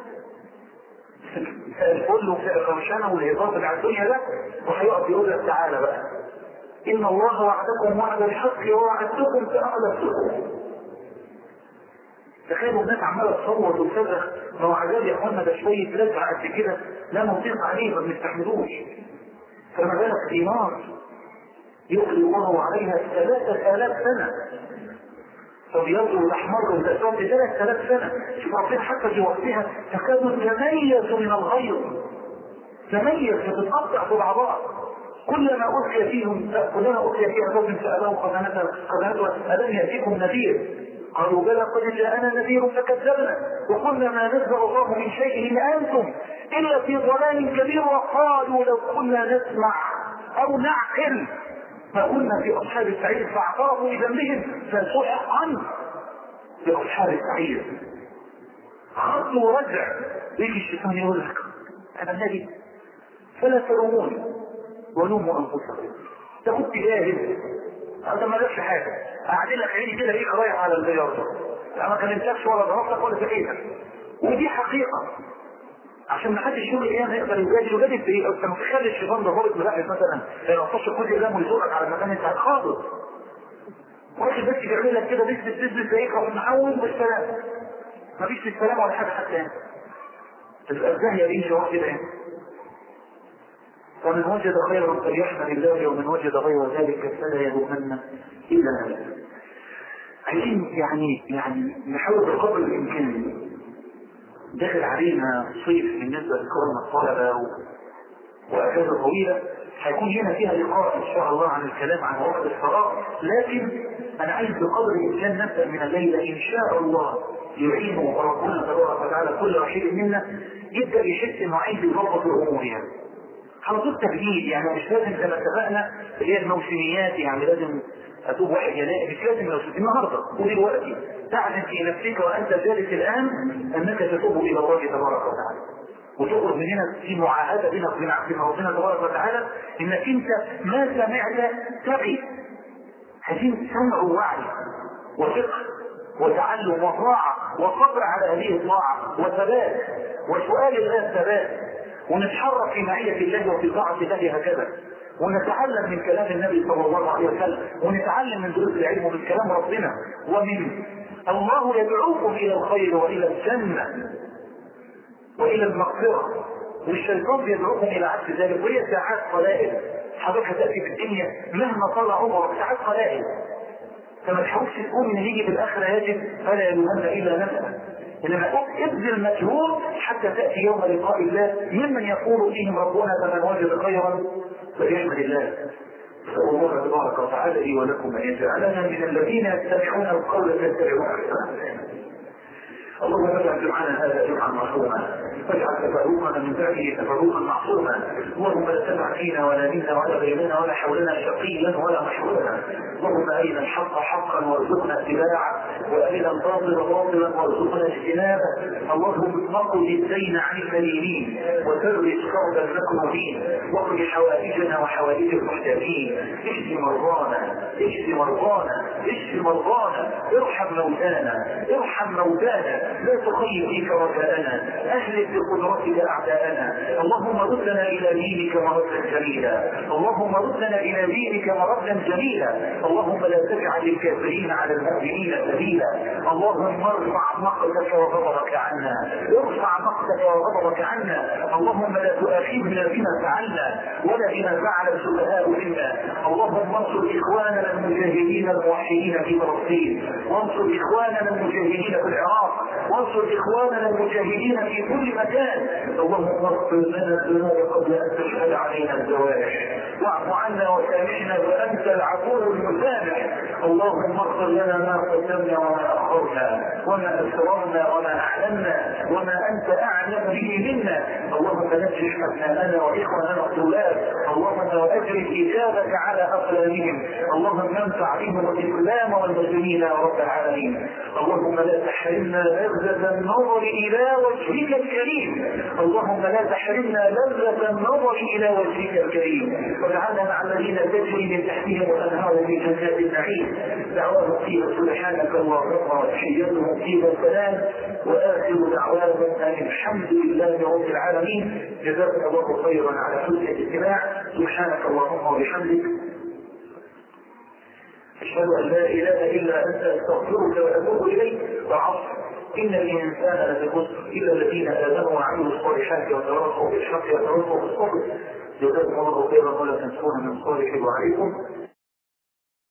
الفل وفي الروشنه والهضاب بتاع الدنيا ده وهيقف يقول لك تعالى بقى ان الله وعدكم وعد الحق ووعدتكم فاخلفتكم تخيلوا الناس عماله تصوت وتصرخ ما هو عذاب يا اخوانا ده شويه لذع قد كده لا نطيق عليه ما بنستحملوش فما بالك في نار يقضي الله عليها ثلاثة آلاف سنة فبيض والأحمر وتأسوات ثلاثة آلاف سنة شوف ربنا حتى في وقتها تكاد تميز من الغيظ تميز فتتقطع في بعضها كلما ألقي فيهم كلما ألقي فيها قوم سألهم خزنتها خزنتها ألم يأتيكم نذير قالوا بلى قد جاءنا نذير فكذبنا وقلنا ما نزل الله من شيء إن أنتم إلا في ضلال كبير وقالوا لو كنا نسمع أو نعقل ما كنا في أصحاب السعير فاعترفوا بذنبهم فسحقا لأصحاب السعير خط ورجع يجي الشيطان يقول لك أنا النبي فلا تلوموني ولوموا أنفسكم ده كنت جاهل انت ما لكش حاجه قاعدين لك عيني كده ليك رايح على البياض لا ما كلمتكش ولا ضربتك ولا سكيتك ودي حقيقه عشان ما حدش يوم الايام يقدر يجادل وجادل في ايه؟ انت متخيل الشيطان ده ضابط ملاحظ مثلا لو خش كل ايام ويزورك على المكان انت هتخاضر واحد بس بيعمل لك كده بيثبت تثبت تلاقيك راح محول والسلام مفيش في السلام ولا حاجه حتى يعني تبقى الزاهيه دي جواب كده يعني ومن وجد خيرا فليحمد الله ومن وجد غير ذلك فلا يلومن الا نفسه. عايزين يعني يعني نحاول بقدر الامكان داخل علينا صيف بالنسبه لكرم الطلبه و... واجازه طويله هيكون هنا فيها لقاء ان شاء الله عن الكلام عن وقت الفراغ لكن انا عايز بقدر الامكان نبدا من الليله ان شاء الله يعينه ربنا تبارك وتعالى كل واحد منا يبدا يحس انه عايز يظبط الامور يعني على طول تجديد يعني مش لازم زي ما اتفقنا اللي هي الموسميات يعني لازم اتوب واحد يلاقي مش لازم موسم النهارده ودلوقتي تعلم في نفسك وانت جالس الان انك تتوب الى الله تبارك وتعالى وتخرج من هنا في معاهده بينك وبين عبد ربنا تبارك وتعالى انك انت ما سمعت تعي عايزين سمع ووعي وفقه وتعلم وطاعه وصبر على هذه الطاعه وثبات وسؤال الله الثبات ونتحرك في معية الله وفي طاعة الله هكذا ونتعلم من كلام النبي صلى الله عليه وسلم ونتعلم من دروس العلم ومن كلام ربنا ومن الله يدعوكم إلى الخير وإلى الجنة وإلى المغفرة والشيطان بيدعوكم الى عكس ذلك وهي ساعات قلائل حضرتك هتاتي في الدنيا مهما طال عمرك ساعات قلائل فما تحاولش تقول ان يجي في الاخره يجب فلا يلومن الا نفسه انما ابذل مجهود حتى تاتي يوم لقاء الله ممن يقول فيهم ربنا فمن وجد خيرا فليحمد الله نسأل الله تبارك وتعالى لي ولكم أن يجعلنا من الذين يتبعون القول فيتبعون أحسنه اللهم اجعل جمعنا هذا جمعا مرحوما واجعل تفاهمنا من بعده تفاهما معصوما اللهم لا تدع فينا ولا منا ولا بيننا ولا حولنا شقيا ولا محروما اللهم ارنا الحق حقا وارزقنا اتباعه وارنا الباطل باطلا وارزقنا اجتنابه اللهم نقض الدين عن المدينين وفرج كرب المكروبين واقض حوائجنا وحوائج المحتاجين اشف مرضانا اشف مرضانا اشف مرضانا ارحم موتانا ارحم موتانا لا تخيب فيك رجاءنا اهلك بقدرتك اعداءنا اللهم ردنا الى دينك مردا جميلا اللهم ردنا الى دينك مردا جميلا اللهم لا تجعل الكافرين على المؤمنين سبيلا اللهم ارفع مقتك وغضبك عنا ارفع مقتك وغضبك عنا اللهم لا تؤاخذنا بما فعلنا ولا بما فعل السفهاء منا اللهم انصر اخواننا المجاهدين الموحدين في فلسطين وانصر اخواننا المجاهدين في العراق وانصر اخواننا المجاهدين في كل مكان اللهم اغفر لنا الذنوب قبل ان تشهد علينا الجوارح واعف عنا وسامحنا فانت العفو المسامح اللهم اغفر لنا ما قدمنا وما اخرنا وما اسررنا وما اعلنا وما انت اعلم به منا اللهم نجح ابناءنا واخواننا الطلاب اللهم واجر الاجابه على اقلامهم اللهم انفع بهم الاسلام والمسلمين يا رب العالمين اللهم لا تحرمنا لذة النظر الى وجهك الكريم اللهم لا تحرمنا لذة النظر الى وجهك الكريم واجعلنا مع الذين تجري من تحتهم الانهار في جنات النعيم دعواهم فيها سبحانك اللهم وتحيتهم فيها السلام واخر دعواهم ان الحمد لله رب العالمين جزاكم الله خيرا على حسن الاستماع سبحانك اللهم وبحمدك أشهد أن لا إله إلا أنت أستغفرك وأتوب إليك وعصر إن الإنسان لفي خسر إلا الذين آمنوا وعملوا الصالحات وتواصوا بالحق وتواصوا بالصبر جزاكم الله خيرا ولا تنسونا من صالح دعائكم